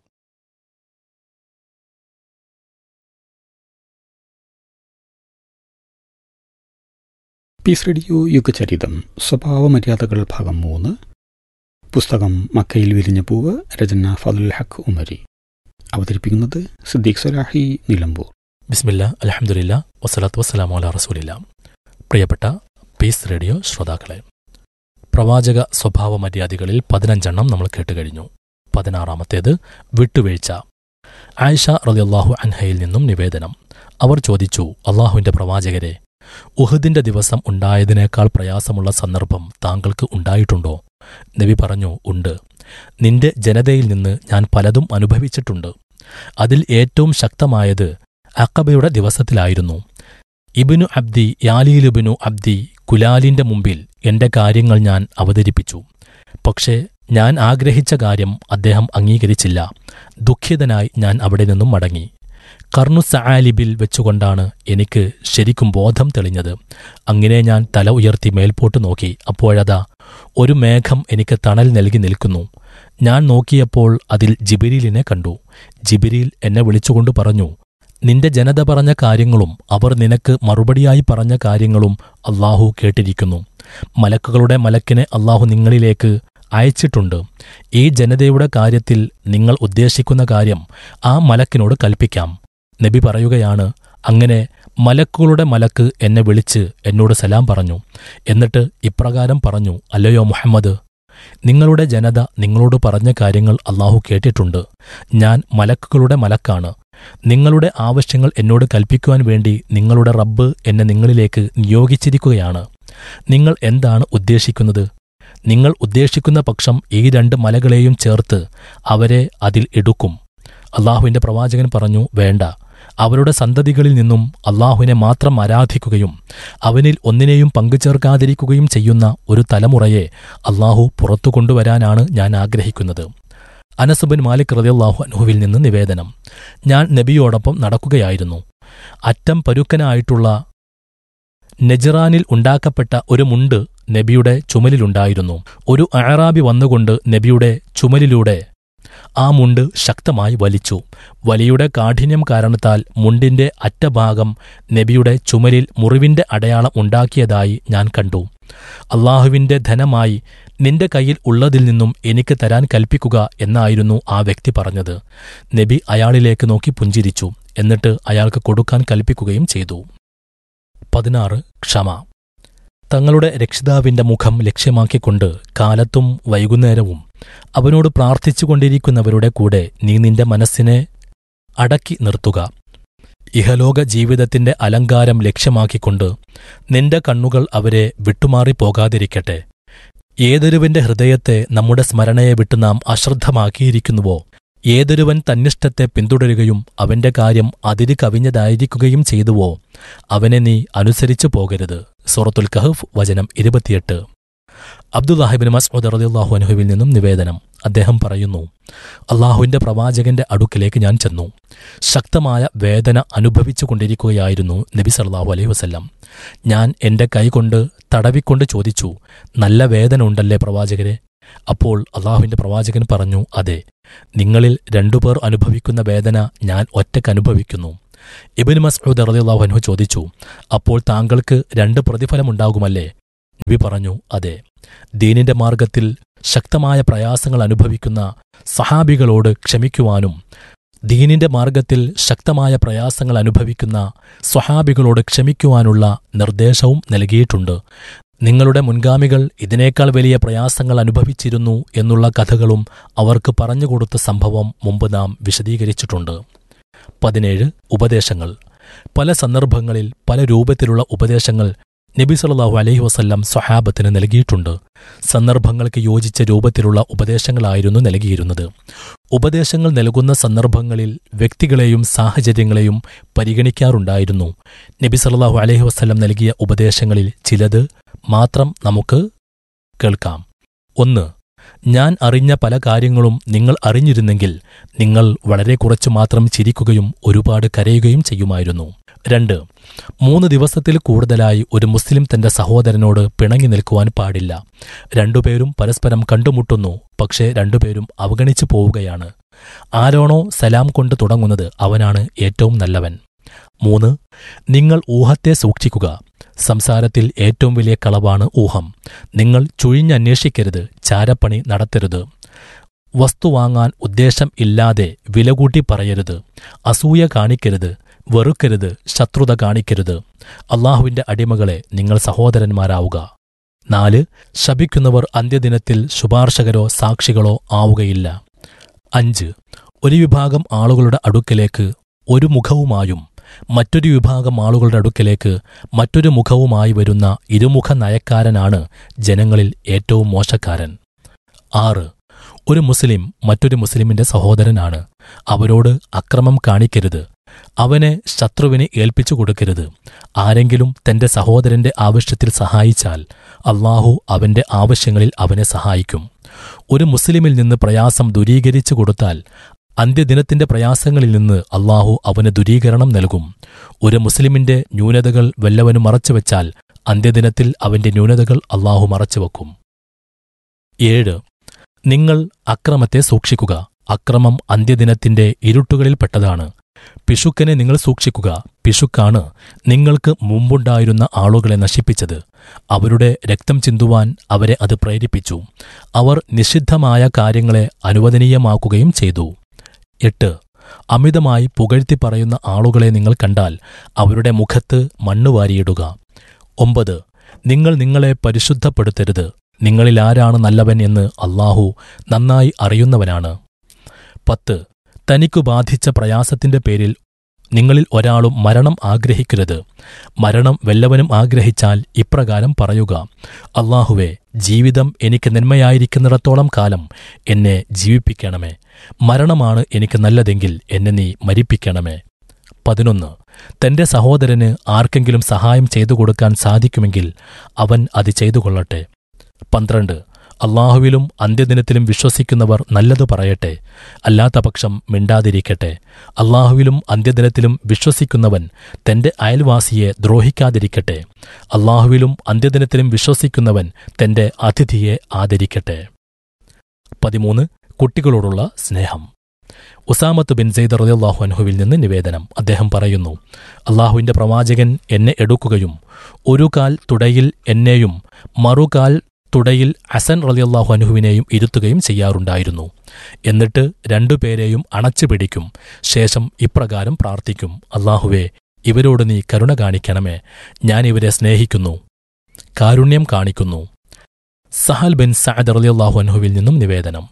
പീസ് റേഡിയോ യുഗചരിതം സ്വഭാവമര്യാദകൾ ഭാഗം മൂന്ന് പുസ്തകം മക്കയിൽ വിരിഞ്ഞ പൂവ് രചന ഫതുൽ ഹക്ക് ഉമരി അവതരിപ്പിക്കുന്നത് സിദ്ദീഖ് സലാഹി നിലമ്പൂർ ബിസ്മില്ല അലഹമുല്ല വസ്സലാത്തു വസ്സലാമു അല റസൂലില്ല പ്രിയപ്പെട്ട പീസ് റേഡിയോ ശ്രോതാക്കളെ പ്രവാചക സ്വഭാവ മര്യാദകളിൽ പതിനഞ്ചെണ്ണം നമ്മൾ കേട്ടുകഴിഞ്ഞു പതിനാറാമത്തേത് വിട്ടുവീഴ്ച ആയിഷ റളിയല്ലാഹു അൻഹയിൽ നിന്നും നിവേദനം അവർ ചോദിച്ചു അള്ളാഹുവിന്റെ പ്രവാചകരെ ഉഹദിന്റെ ദിവസം ഉണ്ടായതിനേക്കാൾ പ്രയാസമുള്ള സന്ദർഭം താങ്കൾക്ക് ഉണ്ടായിട്ടുണ്ടോ നബി പറഞ്ഞു ഉണ്ട് നിന്റെ ജനതയിൽ നിന്ന് ഞാൻ പലതും അനുഭവിച്ചിട്ടുണ്ട് അതിൽ ഏറ്റവും ശക്തമായത് അക്കബയുടെ ദിവസത്തിലായിരുന്നു ഇബിനു അബ്ദി യാലീലുബിനു അബ്ദി കുലാലിന്റെ മുമ്പിൽ എന്റെ കാര്യങ്ങൾ ഞാൻ അവതരിപ്പിച്ചു പക്ഷേ ഞാൻ ആഗ്രഹിച്ച കാര്യം അദ്ദേഹം അംഗീകരിച്ചില്ല ദുഃഖിതനായി ഞാൻ അവിടെ നിന്നും മടങ്ങി കർണു സആലിബിൽ വെച്ചുകൊണ്ടാണ് എനിക്ക് ശരിക്കും ബോധം തെളിഞ്ഞത് അങ്ങനെ ഞാൻ തല ഉയർത്തി മേൽപോട്ട് നോക്കി അപ്പോഴതാ ഒരു മേഘം എനിക്ക് തണൽ നൽകി നിൽക്കുന്നു ഞാൻ നോക്കിയപ്പോൾ അതിൽ ജിബിരിലിനെ കണ്ടു ജിബിരിൽ എന്നെ വിളിച്ചുകൊണ്ട് പറഞ്ഞു നിന്റെ ജനത പറഞ്ഞ കാര്യങ്ങളും അവർ നിനക്ക് മറുപടിയായി പറഞ്ഞ കാര്യങ്ങളും അള്ളാഹു കേട്ടിരിക്കുന്നു മലക്കുകളുടെ മലക്കിനെ അള്ളാഹു നിങ്ങളിലേക്ക് അയച്ചിട്ടുണ്ട് ഈ ജനതയുടെ കാര്യത്തിൽ നിങ്ങൾ ഉദ്ദേശിക്കുന്ന കാര്യം ആ മലക്കിനോട് കൽപ്പിക്കാം നബി പറയുകയാണ് അങ്ങനെ മലക്കുകളുടെ മലക്ക് എന്നെ വിളിച്ച് എന്നോട് സലാം പറഞ്ഞു എന്നിട്ട് ഇപ്രകാരം പറഞ്ഞു അല്ലയോ മുഹമ്മദ് നിങ്ങളുടെ ജനത നിങ്ങളോട് പറഞ്ഞ കാര്യങ്ങൾ അള്ളാഹു കേട്ടിട്ടുണ്ട് ഞാൻ മലക്കുകളുടെ മലക്കാണ് നിങ്ങളുടെ ആവശ്യങ്ങൾ എന്നോട് കൽപ്പിക്കുവാൻ വേണ്ടി നിങ്ങളുടെ റബ്ബ് എന്നെ നിങ്ങളിലേക്ക് നിയോഗിച്ചിരിക്കുകയാണ് നിങ്ങൾ എന്താണ് ഉദ്ദേശിക്കുന്നത് നിങ്ങൾ ഉദ്ദേശിക്കുന്ന പക്ഷം ഈ രണ്ട് മലകളെയും ചേർത്ത് അവരെ അതിൽ എടുക്കും അള്ളാഹുവിന്റെ പ്രവാചകൻ പറഞ്ഞു വേണ്ട അവരുടെ സന്തതികളിൽ നിന്നും അള്ളാഹുവിനെ മാത്രം ആരാധിക്കുകയും അവനിൽ ഒന്നിനെയും പങ്കുചേർക്കാതിരിക്കുകയും ചെയ്യുന്ന ഒരു തലമുറയെ അള്ളാഹു പുറത്തു കൊണ്ടുവരാനാണ് ഞാൻ ആഗ്രഹിക്കുന്നത് അനസുബിൻ മാലിക് റതിയല്ലാഹു അൻഹുവിൽ നിന്ന് നിവേദനം ഞാൻ നബിയോടൊപ്പം നടക്കുകയായിരുന്നു അറ്റം പരുക്കനായിട്ടുള്ള നെജറാനിൽ ഉണ്ടാക്കപ്പെട്ട ഒരു മുണ്ട് നബിയുടെ ചുമലിലുണ്ടായിരുന്നു ഒരു അഴറാബി വന്നുകൊണ്ട് നബിയുടെ ചുമലിലൂടെ ആ മുണ്ട് ശക്തമായി വലിച്ചു വലിയുടെ കാഠിന്യം കാരണത്താൽ മുണ്ടിന്റെ അറ്റഭാഗം നബിയുടെ ചുമലിൽ മുറിവിന്റെ അടയാളം ഉണ്ടാക്കിയതായി ഞാൻ കണ്ടു അള്ളാഹുവിന്റെ ധനമായി നിന്റെ കയ്യിൽ ഉള്ളതിൽ നിന്നും എനിക്ക് തരാൻ കൽപ്പിക്കുക എന്നായിരുന്നു ആ വ്യക്തി പറഞ്ഞത് നബി അയാളിലേക്ക് നോക്കി പുഞ്ചിരിച്ചു എന്നിട്ട് അയാൾക്ക് കൊടുക്കാൻ കൽപ്പിക്കുകയും ചെയ്തു പതിനാറ് ക്ഷമ തങ്ങളുടെ രക്ഷിതാവിന്റെ മുഖം ലക്ഷ്യമാക്കിക്കൊണ്ട് കാലത്തും വൈകുന്നേരവും അവനോട് പ്രാർത്ഥിച്ചുകൊണ്ടിരിക്കുന്നവരുടെ കൂടെ നീ നിന്റെ മനസ്സിനെ അടക്കി നിർത്തുക ഇഹലോക ജീവിതത്തിന്റെ അലങ്കാരം ലക്ഷ്യമാക്കിക്കൊണ്ട് നിന്റെ കണ്ണുകൾ അവരെ വിട്ടുമാറിപ്പോകാതിരിക്കട്ടെ ഏതൊരുവന്റെ ഹൃദയത്തെ നമ്മുടെ സ്മരണയെ വിട്ട് നാം അശ്രദ്ധമാക്കിയിരിക്കുന്നുവോ ഏതൊരുവൻ തന്നിഷ്ടത്തെ പിന്തുടരുകയും അവന്റെ കാര്യം അതിര് കവിഞ്ഞതായിരിക്കുകയും ചെയ്തുവോ അവനെ നീ അനുസരിച്ചു പോകരുത് സൂറത്തുൽ കഹഫ് വചനം ഇരുപത്തിയെട്ട് അബ്ദുല്ലാഹിബിൻ മസ്ഊദ് റളിയല്ലാഹു അൻഹുവിൽ നിന്നും നിവേദനം അദ്ദേഹം പറയുന്നു അള്ളാഹുവിന്റെ പ്രവാചകന്റെ അടുക്കിലേക്ക് ഞാൻ ചെന്നു ശക്തമായ വേദന അനുഭവിച്ചു കൊണ്ടിരിക്കുകയായിരുന്നു നബി സല്ലല്ലാഹു അലൈഹി വസല്ലം ഞാൻ എന്റെ കൈകൊണ്ട് തടവിക്കൊണ്ട് ചോദിച്ചു നല്ല വേദന ഉണ്ടല്ലേ പ്രവാചകരെ അപ്പോൾ അള്ളാഹുവിന്റെ പ്രവാചകൻ പറഞ്ഞു അതെ നിങ്ങളിൽ രണ്ടുപേർ അനുഭവിക്കുന്ന വേദന ഞാൻ ഒറ്റയ്ക്ക് അനുഭവിക്കുന്നു ഇബിൻ മസ്ഊദ് റളിയല്ലാഹു അൻഹു ചോദിച്ചു അപ്പോൾ താങ്കൾക്ക് രണ്ട് പ്രതിഫലമുണ്ടാകുമല്ലേ നബി പറഞ്ഞു അതെ ദീനിന്റെ മാർഗത്തിൽ ശക്തമായ പ്രയാസങ്ങൾ അനുഭവിക്കുന്ന സഹാബികളോട് ക്ഷമിക്കുവാനും ദീനിന്റെ മാർഗത്തിൽ ശക്തമായ പ്രയാസങ്ങൾ അനുഭവിക്കുന്ന സ്വഹാബികളോട് ക്ഷമിക്കുവാനുള്ള നിർദ്ദേശവും നൽകിയിട്ടുണ്ട് നിങ്ങളുടെ മുൻഗാമികൾ ഇതിനേക്കാൾ വലിയ പ്രയാസങ്ങൾ അനുഭവിച്ചിരുന്നു എന്നുള്ള കഥകളും അവർക്ക് പറഞ്ഞുകൊടുത്ത സംഭവം മുമ്പ് നാം വിശദീകരിച്ചിട്ടുണ്ട് പതിനേഴ് ഉപദേശങ്ങൾ പല സന്ദർഭങ്ങളിൽ പല രൂപത്തിലുള്ള ഉപദേശങ്ങൾ നബി സല്ലല്ലാഹു അലൈഹി വസല്ലം സ്വഹാബത്തിന് നൽകിയിട്ടുണ്ട് സന്ദർഭങ്ങൾക്ക് യോജിച്ച രൂപത്തിലുള്ള ഉപദേശങ്ങളായിരുന്നു നൽകിയിരുന്നത് ഉപദേശങ്ങൾ നൽകുന്ന സന്ദർഭങ്ങളിൽ വ്യക്തികളെയും സാഹചര്യങ്ങളെയും പരിഗണിക്കാറുണ്ടായിരുന്നു നബി സല്ലല്ലാഹു അലൈഹി വസല്ലം നൽകിയ ഉപദേശങ്ങളിൽ ചിലത് മാത്രം നമുക്ക് കേൾക്കാം ഒന്ന് ഞാൻ അറിഞ്ഞ പല കാര്യങ്ങളും നിങ്ങൾ അറിഞ്ഞിരുന്നെങ്കിൽ നിങ്ങൾ വളരെ കുറച്ചു മാത്രം ചിരിക്കുകയും ഒരുപാട് കരയുകയും ചെയ്യുമായിരുന്നു രണ്ട് മൂന്ന് ദിവസത്തിൽ കൂടുതലായി ഒരു മുസ്ലിം തന്റെ സഹോദരനോട് പിണങ്ങി നിൽക്കുവാൻ പാടില്ല രണ്ടുപേരും പരസ്പരം കണ്ടുമുട്ടുന്നു പക്ഷേ രണ്ടുപേരും അവഗണിച്ചു പോവുകയാണ് ആരാണോ സലാം കൊണ്ട് തുടങ്ങുന്നത് അവനാണ് ഏറ്റവും നല്ലവൻ മൂന്ന് നിങ്ങൾ ഊഹത്തെ സൂക്ഷിക്കുക സംസാരത്തിൽ ഏറ്റവും വലിയ കളവാണ് ഊഹം നിങ്ങൾ ചുഴിഞ്ഞന്വേഷിക്കരുത് ചാരപ്പണി നടത്തരുത് വസ്തു വാങ്ങാൻ ഉദ്ദേശം ഇല്ലാതെ വില കൂട്ടി പറയരുത് അസൂയ കാണിക്കരുത് വെറുക്കരുത് ശത്രുത കാണിക്കരുത് അള്ളാഹുവിന്റെ അടിമകളെ നിങ്ങൾ സഹോദരന്മാരാവുക നാല് ശപിക്കുന്നവർ അന്ത്യദിനത്തിൽ ശുപാർശകരോ സാക്ഷികളോ ആവുകയില്ല അഞ്ച് ഒരു വിഭാഗം ആളുകളുടെ അടുക്കലേക്ക് ഒരു മുഖവുമായും മറ്റൊരു വിഭാഗം ആളുകളുടെ അടുക്കലേക്ക് മറ്റൊരു മുഖവുമായി വരുന്ന ഇരുമുഖ നയക്കാരനാണ് ജനങ്ങളിൽ ഏറ്റവും മോശക്കാരൻ ആറ് ഒരു മുസ്ലിം മറ്റൊരു മുസ്ലിമിന്റെ സഹോദരനാണ് അവരോട് അക്രമം കാണിക്കരുത് അവനെ ശത്രുവിന് ഏൽപ്പിച്ചു കൊടുക്കരുത് ആരെങ്കിലും തന്റെ സഹോദരന്റെ ആവശ്യത്തിൽ സഹായിച്ചാൽ അള്ളാഹു അവന്റെ ആവശ്യങ്ങളിൽ അവനെ സഹായിക്കും ഒരു മുസ്ലിമിൽ നിന്ന് പ്രയാസം ദൂരീകരിച്ചു കൊടുത്താൽ അന്ത്യദിനത്തിന്റെ പ്രയാസങ്ങളിൽ നിന്ന് അള്ളാഹു അവന് ദുരീകരണം നൽകും ഒരു മുസ്ലിമിന്റെ ന്യൂനതകൾ വല്ലവനും മറച്ചുവെച്ചാൽ അന്ത്യദിനത്തിൽ അവന്റെ ന്യൂനതകൾ അള്ളാഹു മറച്ചുവെക്കും ഏഴ് നിങ്ങൾ അക്രമത്തെ സൂക്ഷിക്കുക അക്രമം അന്ത്യദിനത്തിന്റെ ഇരുട്ടുകളിൽപ്പെട്ടതാണ് പിശുക്കനെ നിങ്ങൾ സൂക്ഷിക്കുക പിശുക്കാണ് നിങ്ങൾക്ക് മുമ്പുണ്ടായിരുന്ന ആളുകളെ നശിപ്പിച്ചത് അവരുടെ രക്തം ചിന്തുവാൻ അവരെ അത് പ്രേരിപ്പിച്ചു അവർ നിഷിദ്ധമായ കാര്യങ്ങളെ അനുവദനീയമാക്കുകയും ചെയ്തു എട്ട് അമിതമായി പുകഴ്ത്തി പറയുന്ന ആളുകളെ നിങ്ങൾ കണ്ടാൽ അവരുടെ മുഖത്ത് മണ്ണ് വാരിയിടുക ഒമ്പത് നിങ്ങൾ നിങ്ങളെ പരിശുദ്ധപ്പെടുത്തരുത് നിങ്ങളിൽ ആരാണ് നല്ലവൻ എന്ന് അള്ളാഹു നന്നായി അറിയുന്നവനാണ് പത്ത് തനിക്കു ബാധിച്ച പ്രയാസത്തിന്റെ പേരിൽ നിങ്ങളിൽ ഒരാളും മരണം ആഗ്രഹിക്കരുത് മരണം വല്ലവനും ആഗ്രഹിച്ചാൽ ഇപ്രകാരം പറയുക അള്ളാഹുവെ ജീവിതം എനിക്ക് നന്മയായിരിക്കുന്നിടത്തോളം കാലം എന്നെ ജീവിപ്പിക്കണമേ മരണമാണ് എനിക്ക് നല്ലതെങ്കിൽ എന്നെ നീ മരിപ്പിക്കണമേ പതിനൊന്ന് തന്റെ സഹോദരന് ആർക്കെങ്കിലും സഹായം ചെയ്തു കൊടുക്കാൻ സാധിക്കുമെങ്കിൽ അവൻ അത് ചെയ്തു കൊള്ളട്ടെ പന്ത്രണ്ട് അള്ളാഹുവിലും അന്ത്യദിനത്തിലും വിശ്വസിക്കുന്നവർ നല്ലത് പറയട്ടെ അല്ലാത്ത പക്ഷം മിണ്ടാതിരിക്കട്ടെ അള്ളാഹുവിലും അന്ത്യദിനത്തിലും വിശ്വസിക്കുന്നവൻ തന്റെ അയൽവാസിയെ ദ്രോഹിക്കാതിരിക്കട്ടെ അള്ളാഹുവിലും അന്ത്യദിനത്തിലും വിശ്വസിക്കുന്നവൻ തന്റെ അതിഥിയെ ആദരിക്കട്ടെ പതിമൂന്ന് കുട്ടികളോടുള്ള സ്നേഹം ഉസാമത്ത് ബിൻ സെയ്ദ് റളിയല്ലാഹു അൻഹുവിൽ നിന്ന് നിവേദനം അദ്ദേഹം പറയുന്നു അള്ളാഹുവിന്റെ പ്രവാചകൻ എന്നെ എടുക്കുകയും ഒരു കാൽ തുടയിൽ എന്നെയും മറുകാൽ തുടയിൽ ഹസൻ റളിയല്ലാഹു അൻഹുവിനെയും ഇരുത്തുകയും ചെയ്യാറുണ്ടായിരുന്നു എന്നിട്ട് രണ്ടുപേരെയും അണച്ചു പിടിക്കും ശേഷം ഇപ്രകാരം പ്രാർത്ഥിക്കും അള്ളാഹുവെ ഇവരോട് നീ കരുണ കാണിക്കണമേ ഞാൻ ഇവരെ സ്നേഹിക്കുന്നു കാരുണ്യം കാണിക്കുന്നു സഹൽ ബിൻ സഅദ് റളിയല്ലാഹു അൻഹുവിൽ നിന്നും നിവേദനം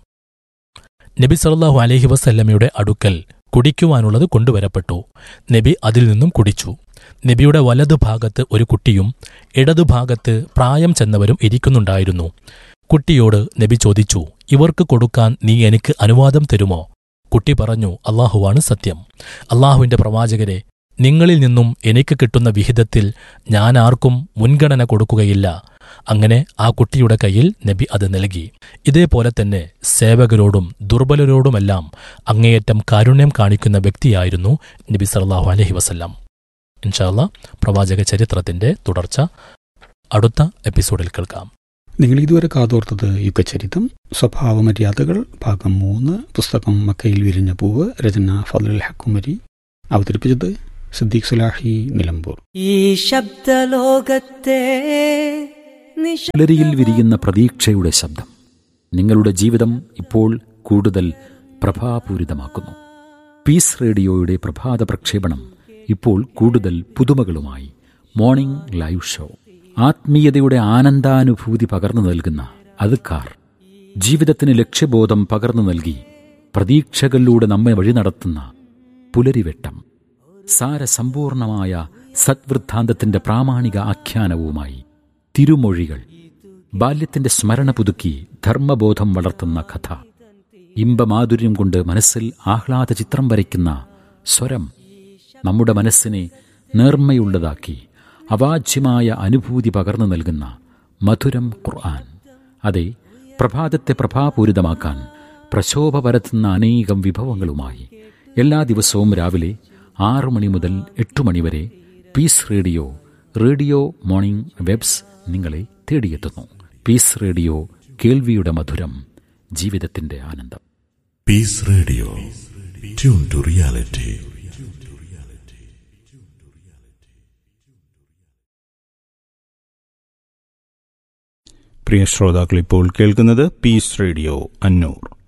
നബി സല്ലല്ലാഹു അലൈഹി വസല്ലമയുടെ അടുക്കൽ കുടിക്കുവാനുള്ളത് കൊണ്ടുവരപ്പെട്ടു നബി അതിൽ നിന്നും കുടിച്ചു നബിയുടെ വലതുഭാഗത്ത് ഒരു കുട്ടിയും ഇടതുഭാഗത്ത് പ്രായം ചെന്നവരും ഇരിക്കുന്നുണ്ടായിരുന്നു കുട്ടിയോട് നബി ചോദിച്ചു ഇവർക്ക് കൊടുക്കാൻ നീ എനിക്ക് അനുവാദം തരുമോ കുട്ടി പറഞ്ഞു അള്ളാഹുവാണ് സത്യം അള്ളാഹുവിന്റെ പ്രവാചകരെ നിങ്ങളിൽ നിന്നും എനിക്ക് കിട്ടുന്ന വിഹിതത്തിൽ ഞാൻ ആർക്കും മുൻഗണന കൊടുക്കുകയില്ല അങ്ങനെ ആ കുട്ടിയുടെ കയ്യിൽ നബി അത് നൽകി ഇതേപോലെ തന്നെ സേവകരോടും ദുർബലരോടുമെല്ലാം അങ്ങേയറ്റം കാരുണ്യം കാണിക്കുന്ന വ്യക്തിയായിരുന്നു നബി സല്ലല്ലാഹു അലൈഹി വസല്ലം ഇൻഷാല്ല പ്രവാചക ചരിത്രത്തിന്റെ തുടർച്ച അടുത്ത എപ്പിസോഡിൽ കേൾക്കാം നിങ്ങൾ ഇതുവരെ കാതോർത്തത് യുഗചരിതം സ്വഭാവമര്യാദകൾ ഭാഗം മൂന്ന് പുസ്തകം മക്കയിൽ വിരിഞ്ഞ പൂവ് രചന ഫضل ഹക്കുമരി അവതരിപ്പിച്ചത് സിദ്ദീഖ് സുലാഹി നിലമ്പൂർ ഈ ശബ്ദലോകത്തെ നിശ പുലരിയിൽ വിരിയുന്ന പ്രതീക്ഷയുടെ ശബ്ദം നിങ്ങളുടെ ജീവിതം ഇപ്പോൾ കൂടുതൽ പ്രഭാപൂരിതമാക്കുന്നു പീസ് റേഡിയോയുടെ പ്രഭാത പ്രക്ഷേപണം ഇപ്പോൾ കൂടുതൽ പുതുമകളുമായി മോർണിംഗ് ലൈവ് ഷോ ആത്മീയതയുടെ ആനന്ദാനുഭൂതി പകർന്നു നൽകുന്ന അതുക്കാർ ജീവിതത്തിന് ലക്ഷ്യബോധം പകർന്നു നൽകി പ്രതീക്ഷകളിലൂടെ നമ്മെ വഴി നടത്തുന്ന പുലരിവെട്ടം സാരസമ്പൂർണമായ സദ്വൃദ്ധാന്തത്തിന്റെ പ്രാമാണിക ആഖ്യാനവുമായി തിരുമൊഴികൾ ബാല്യത്തിന്റെ സ്മരണ പുതുക്കി ധർമ്മബോധം വളർത്തുന്ന കഥ ഇമ്പമാധുര്യം കൊണ്ട് മനസ്സിൽ ആഹ്ലാദ ചിത്രം വരയ്ക്കുന്ന സ്വരം നമ്മുടെ മനസ്സിനെ നേർമ്മയുള്ളതാക്കി അവാച്യമായ അനുഭൂതി പകർന്നു നൽകുന്ന മധുരം ഖുർആൻ അതെ പ്രഭാതത്തെ പ്രഭാപൂരിതമാക്കാൻ പ്രശോഭ പരത്തുന്ന അനേകം വിഭവങ്ങളുമായി എല്ലാ ദിവസവും രാവിലെ ആറു മണി മുതൽ എട്ടു മണി വരെ peace radio radio morning waves നിങ്ങളെ തേടിയെത്തുന്നു പീസ് റേഡിയോ കേൾവിയുടെ മധുരം ജീവിതത്തിന്റെ ആനന്ദം peace radio tune to reality പ്രിയ ശ്രോതാക്കൾ ഇപ്പോൾ കേൾക്കുന്നത് പീസ് റേഡിയോ അന്നൂർ